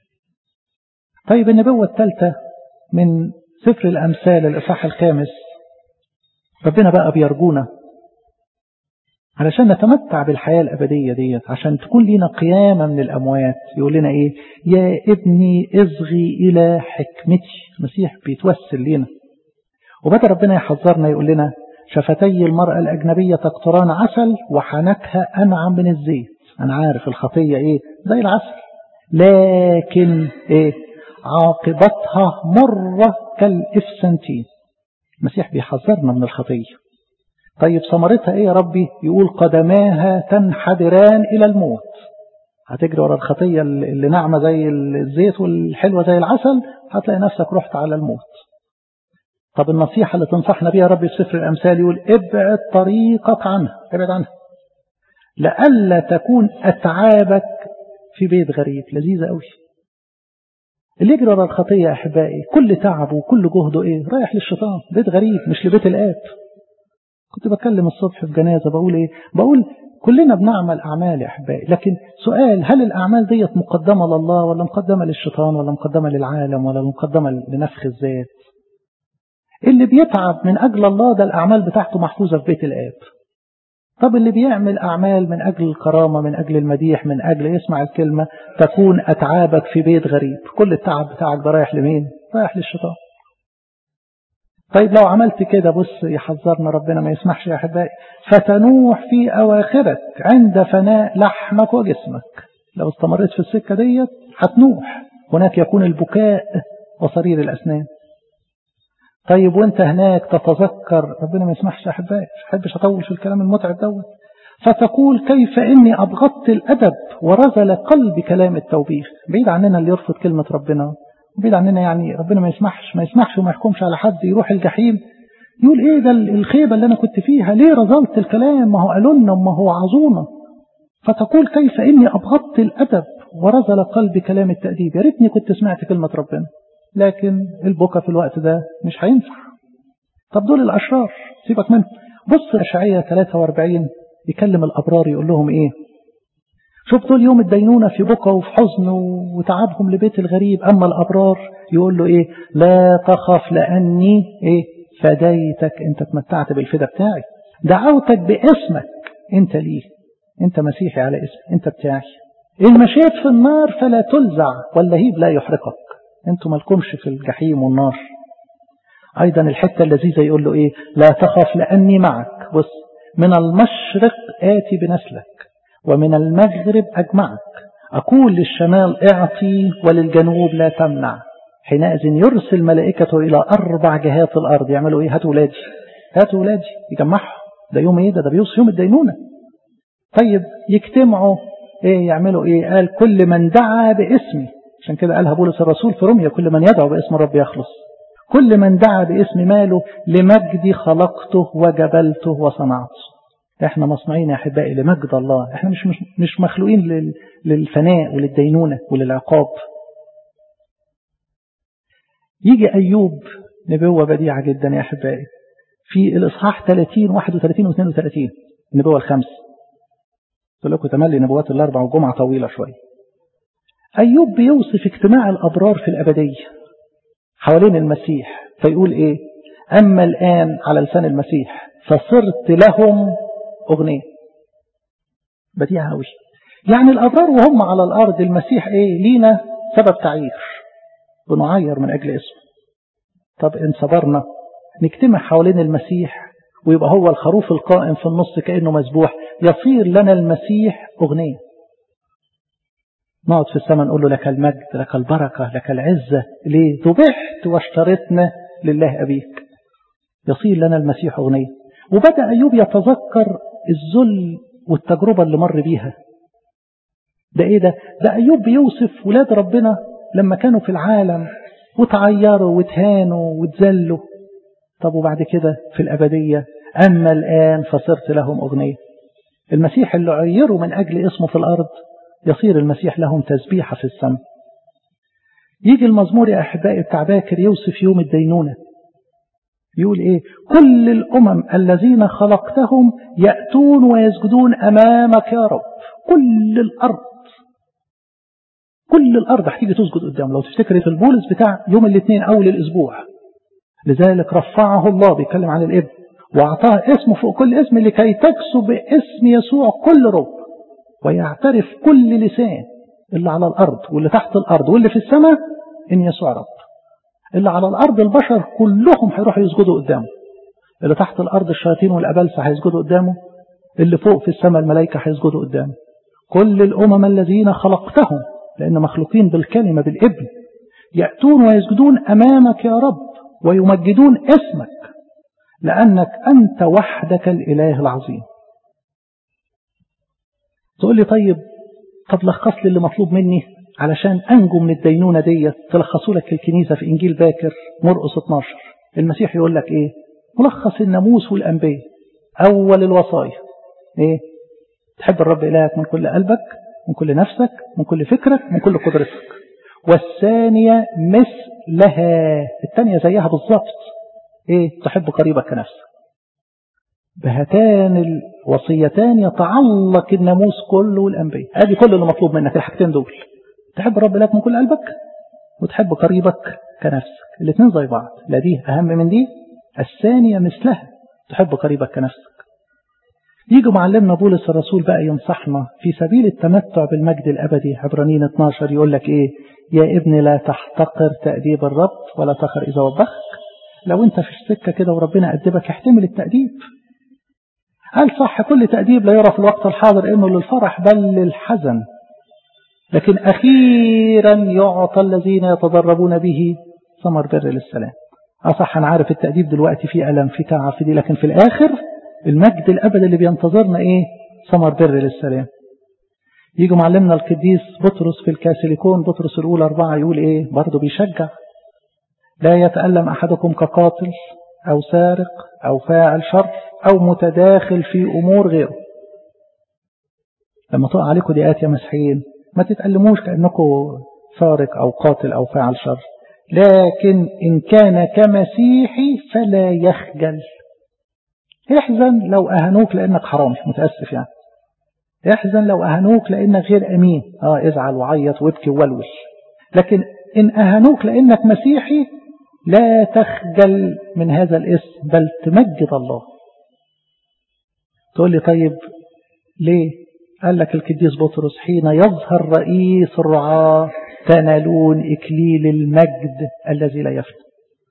طيب النبوة الثالثة من سفر الأمثال الإصحاح الخامس ربنا بقى بيرجونا علشان نتمتع بالحياة الأبدية ديت عشان تكون لنا قيامة من الأموات يقول لنا إيه يا ابني اصغي إلى حكمتي المسيح بيتوسل لنا وبدأ ربنا يحذرنا يقول لنا شفتي المرأة الأجنبية تقطران عسل وحنكها أنعم من الزيت أنا عارف الخطية إيه زي العسل لكن إيه عاقبتها مرة كالإفسنتين المسيح بيحذرنا من الخطية طيب ثمرتها ايه يا ربي يقول قدماها تنحدران الى الموت هتجري ورا الخطية اللي ناعمة زي الزيت والحلوة زي العسل هتلاقي نفسك رحت على الموت طب النصيحة اللي تنصحنا بيها ربي في سفر الأمثال يقول ابعد طريقك عنها ابعد عنها لألا تكون أتعابك في بيت غريب لذيذة قوي اللي يجري ورا الخطية يا أحبائي كل تعبه وكل جهده إيه رايح للشيطان بيت غريب مش لبيت الآب كنت بكلم الصبح في جنازة بقول إيه بقول كلنا بنعمل أعمال يا أحبائي لكن سؤال هل الأعمال ديت مقدمة لله ولا مقدمة للشيطان ولا مقدمة للعالم ولا مقدمة لنفخ الذات اللي بيتعب من أجل الله ده الأعمال بتاعته محفوظة في بيت الآب طب اللي بيعمل أعمال من أجل الكرامة من أجل المديح من أجل يسمع الكلمة تكون أتعابك في بيت غريب كل التعب بتاعك ده رايح لمين رايح للشيطان طيب لو عملت كده بص يحذرنا ربنا ما يسمحش يا أحبائي فتنوح في أواخرك عند فناء لحمك وجسمك لو استمريت في السكة ديت هتنوح هناك يكون البكاء وصرير الأسنان طيب وانت هناك تتذكر ربنا ما يسمحش يا أحبائي مش أحبش أطول في الكلام المتعب دوت فتقول كيف إني أبغضت الأدب ورزل قلبي كلام التوبيخ بعيد عننا اللي يرفض كلمة ربنا بعيد عننا يعني ربنا ما يسمحش ما يسمحش وما يحكمش على حد يروح الجحيم يقول ايه ده الخيبة اللي انا كنت فيها ليه رزلت الكلام ما هو قالوا لنا ما هو عظونا فتقول كيف اني ابغضت الادب ورزل قلبي كلام التأديب يا ريتني كنت سمعت كلمة ربنا لكن البكا في الوقت ده مش هينفع طب دول الاشرار سيبك منهم بص اشعياء 43 يكلم الابرار يقول لهم ايه شوف دول يوم الدينونة في بكى وفي حزن وتعبهم لبيت الغريب أما الأبرار يقول له إيه لا تخف لأني إيه فديتك أنت تمتعت بالفدا بتاعي دعوتك باسمك أنت ليه أنت مسيحي على اسمي أنت بتاعي إن مشيت في النار فلا تلزع واللهيب لا يحرقك أنتم مالكمش في الجحيم والنار أيضا الحتة اللذيذة يقول له إيه لا تخف لأني معك بص من المشرق آتي بنسلك ومن المغرب أجمعك أقول للشمال اعطي وللجنوب لا تمنع حينئذ يرسل ملائكته إلى أربع جهات الأرض يعملوا إيه هاتوا ولادي هاتوا ولادي يجمعهم ده يوم إيه ده ده بيوصي يوم الدينونة طيب يجتمعوا إيه يعملوا إيه قال كل من دعا باسمي عشان كده قالها بولس الرسول في روميا كل من يدعو باسم الرب يخلص كل من دعا باسم ماله لمجدي خلقته وجبلته وصنعته احنا مصنوعين يا احبائي لمجد الله احنا مش مش, مش مخلوقين للفناء وللدينونة وللعقاب يجي ايوب نبوة بديعة جدا يا احبائي في الاصحاح 30 31 و 32 النبوة الخمس قلت لكم تملي نبوات الاربع وجمعة طويلة شوية ايوب بيوصف اجتماع الابرار في الابدية حوالين المسيح فيقول ايه اما الان على لسان المسيح فصرت لهم أغنية بديعة أوي يعني الأبرار وهم على الأرض المسيح إيه لينا سبب تعيير بنعير من أجل اسمه طب إن صبرنا نجتمع حوالين المسيح ويبقى هو الخروف القائم في النص كأنه مذبوح يصير لنا المسيح أغنية نقعد في السماء نقول له لك المجد لك البركة لك العزة ليه ذبحت واشترطنا لله أبيك يصير لنا المسيح أغنية وبدأ أيوب يتذكر الذل والتجربة اللي مر بيها ده ايه ده ده أيوب بيوصف ولاد ربنا لما كانوا في العالم وتعيروا وتهانوا وتذلوا طب وبعد كده في الأبدية أما الآن فصرت لهم أغنية المسيح اللي عيروا من أجل اسمه في الأرض يصير المسيح لهم تسبيحة في السماء يجي المزمور يا أحبائي بتاع باكر يوصف يوم الدينونة يقول ايه كل الامم الذين خلقتهم يأتون ويسجدون امامك يا رب كل الارض كل الارض هتيجي تسجد قدام لو تفتكري في البولس بتاع يوم الاثنين اول الاسبوع لذلك رفعه الله بيتكلم عن الابن واعطاه اسمه فوق كل اسم لكي تكسو باسم يسوع كل رب ويعترف كل لسان اللي على الارض واللي تحت الارض واللي في السماء ان يسوع رب اللي على الأرض البشر كلهم هيروحوا يسجدوا قدامه اللي تحت الأرض الشياطين والأبلسة هيسجدوا قدامه اللي فوق في السماء الملائكة هيسجدوا قدامه كل الأمم الذين خلقتهم لأن مخلوقين بالكلمة بالابن يأتون ويسجدون أمامك يا رب ويمجدون اسمك لأنك أنت وحدك الإله العظيم تقول لي طيب طب لخص لي اللي مطلوب مني علشان أنجو من الدينونة ديت تلخصوا لك الكنيسة في إنجيل باكر مرقس 12 المسيح يقول لك إيه ملخص الناموس والأنبياء أول الوصايا إيه تحب الرب إلهك من كل قلبك من كل نفسك من كل فكرك من كل قدرتك والثانية مثلها الثانية زيها بالظبط إيه تحب قريبك كنفسك بهاتان الوصيتان يتعلق الناموس كله والأنبياء هذه كل اللي مطلوب منك الحاجتين دول تحب رب لك من كل قلبك وتحب قريبك كنفسك الاثنين زي بعض لا دي أهم من دي الثانية مثلها تحب قريبك كنفسك يجي معلمنا بولس الرسول بقى ينصحنا في سبيل التمتع بالمجد الأبدي عبرانيين 12 يقول لك إيه يا ابني لا تحتقر تأديب الرب ولا تخر إذا وبخك لو أنت في السكة كده وربنا أدبك احتمل التأديب هل صح كل تأديب لا يرى في الوقت الحاضر إنه للفرح بل للحزن لكن أخيرا يعطى الذين يتدربون به ثمر بر للسلام أصح أنا عارف التأديب دلوقتي في ألم في تعب في دي لكن في الآخر المجد الأبد اللي بينتظرنا إيه ثمر بر للسلام يجي معلمنا القديس بطرس في الكاسيليكون بطرس الأولى أربعة يقول إيه برضه بيشجع لا يتألم أحدكم كقاتل أو سارق أو فاعل شر أو متداخل في أمور غيره لما تقع عليكم دقات يا مسيحيين ما تتألموش كأنكم سارق أو قاتل أو فاعل شر لكن إن كان كمسيحي فلا يخجل احزن لو أهنوك لأنك حرامي متأسف يعني احزن لو أهنوك لأنك غير أمين اه ازعل وعيط وابكي وولول لكن إن أهنوك لأنك مسيحي لا تخجل من هذا الاسم بل تمجد الله تقول لي طيب ليه قال لك القديس بطرس حين يظهر رئيس الرعاة تنالون إكليل المجد الذي لا يفنى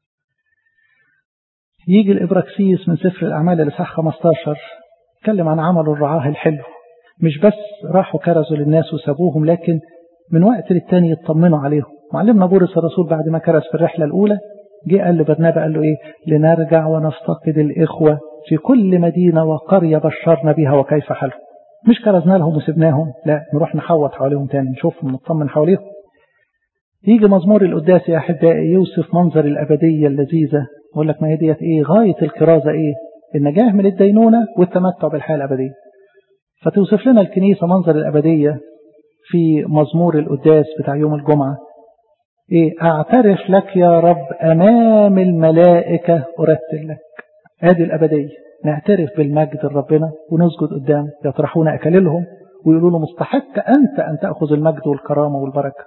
يجي الإبراكسيس من سفر الأعمال الإصحاح 15 اتكلم عن عمل الرعاه الحلو مش بس راحوا كرزوا للناس وسابوهم لكن من وقت للتاني يطمنوا عليهم معلمنا بولس الرسول بعد ما كرز في الرحلة الأولى جه قال لبرنابا قال له إيه لنرجع ونفتقد الإخوة في كل مدينة وقرية بشرنا بها وكيف حالهم مش كرزنا لهم وسبناهم لا نروح نحوط حواليهم تاني نشوفهم نطمن حواليهم يجي مزمور القداس يا أحبائي يوصف منظر الأبدية اللذيذة يقول لك ما هي ديت إيه غاية الكرازة إيه النجاة من الدينونة والتمتع بالحياة الأبدية فتوصف لنا الكنيسة منظر الأبدية في مزمور القداس بتاع يوم الجمعة إيه أعترف لك يا رب أمام الملائكة أرتل لك هذه الأبدية نعترف بالمجد لربنا ونسجد قدام يطرحون أكللهم ويقولوا له مستحق أنت أن تأخذ المجد والكرامة والبركة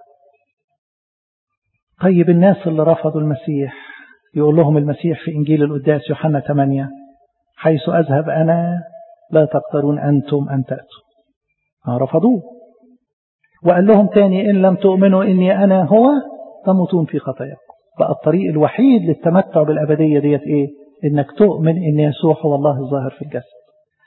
طيب الناس اللي رفضوا المسيح يقول لهم المسيح في إنجيل القداس يوحنا 8 حيث أذهب أنا لا تقدرون أنتم أن تأتوا رفضوه وقال لهم تاني إن لم تؤمنوا إني أنا هو تموتون في خطاياكم بقى الطريق الوحيد للتمتع بالأبدية ديت إيه إنك تؤمن إن يسوع هو الله الظاهر في الجسد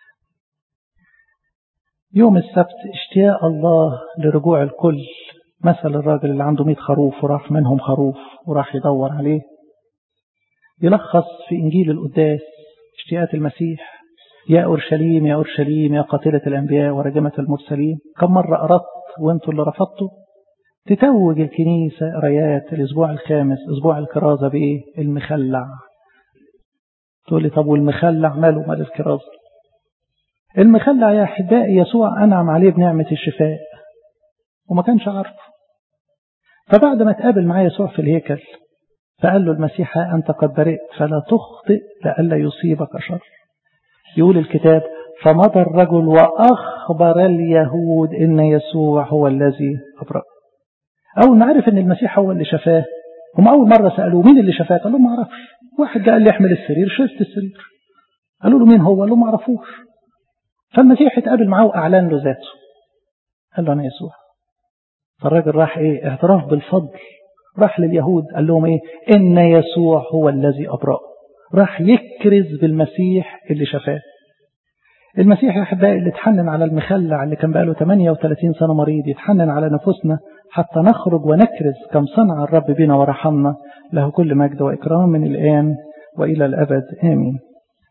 يوم السبت اشتياق الله لرجوع الكل مثل الراجل اللي عنده 100 خروف وراح منهم خروف وراح يدور عليه يلخص في إنجيل القداس اشتياقات المسيح يا أورشليم يا أورشليم يا قاتلة الأنبياء ورجمة المرسلين كم مرة أردت وانتوا اللي رفضتوا تتوج الكنيسة قرايات الأسبوع الخامس أسبوع الكرازة بإيه المخلع تقول لي طب والمخلع ماله مال الكرازة المخلع يا أحبائي يسوع أنعم عليه بنعمة الشفاء وما كانش عارفه فبعد ما تقابل معاه يسوع في الهيكل فقال له المسيح أنت قد برئت فلا تخطئ لئلا يصيبك شر يقول الكتاب فمضى الرجل وأخبر اليهود إن يسوع هو الذي أبرأ أول ما عرف إن المسيح هو اللي شفاه هم أول مرة سألوه مين اللي شفاه قال له ما أعرفش واحد قال لي احمل السرير شفت السرير قالوا له مين هو قال له ما أعرفوش فالمسيح اتقابل معاه وأعلن له ذاته قال له أنا يسوع فالراجل راح إيه اعتراف بالفضل راح لليهود قال لهم إيه إن يسوع هو الذي أبرأ راح يكرز بالمسيح اللي شفاه المسيح يا أحبائي اللي اتحنن على المخلع اللي كان بقاله 38 سنة مريض يتحنن على نفوسنا حتى نخرج ونكرز كم صنع الرب بنا ورحمنا له كل مجد وإكرام من الآن وإلى الأبد آمين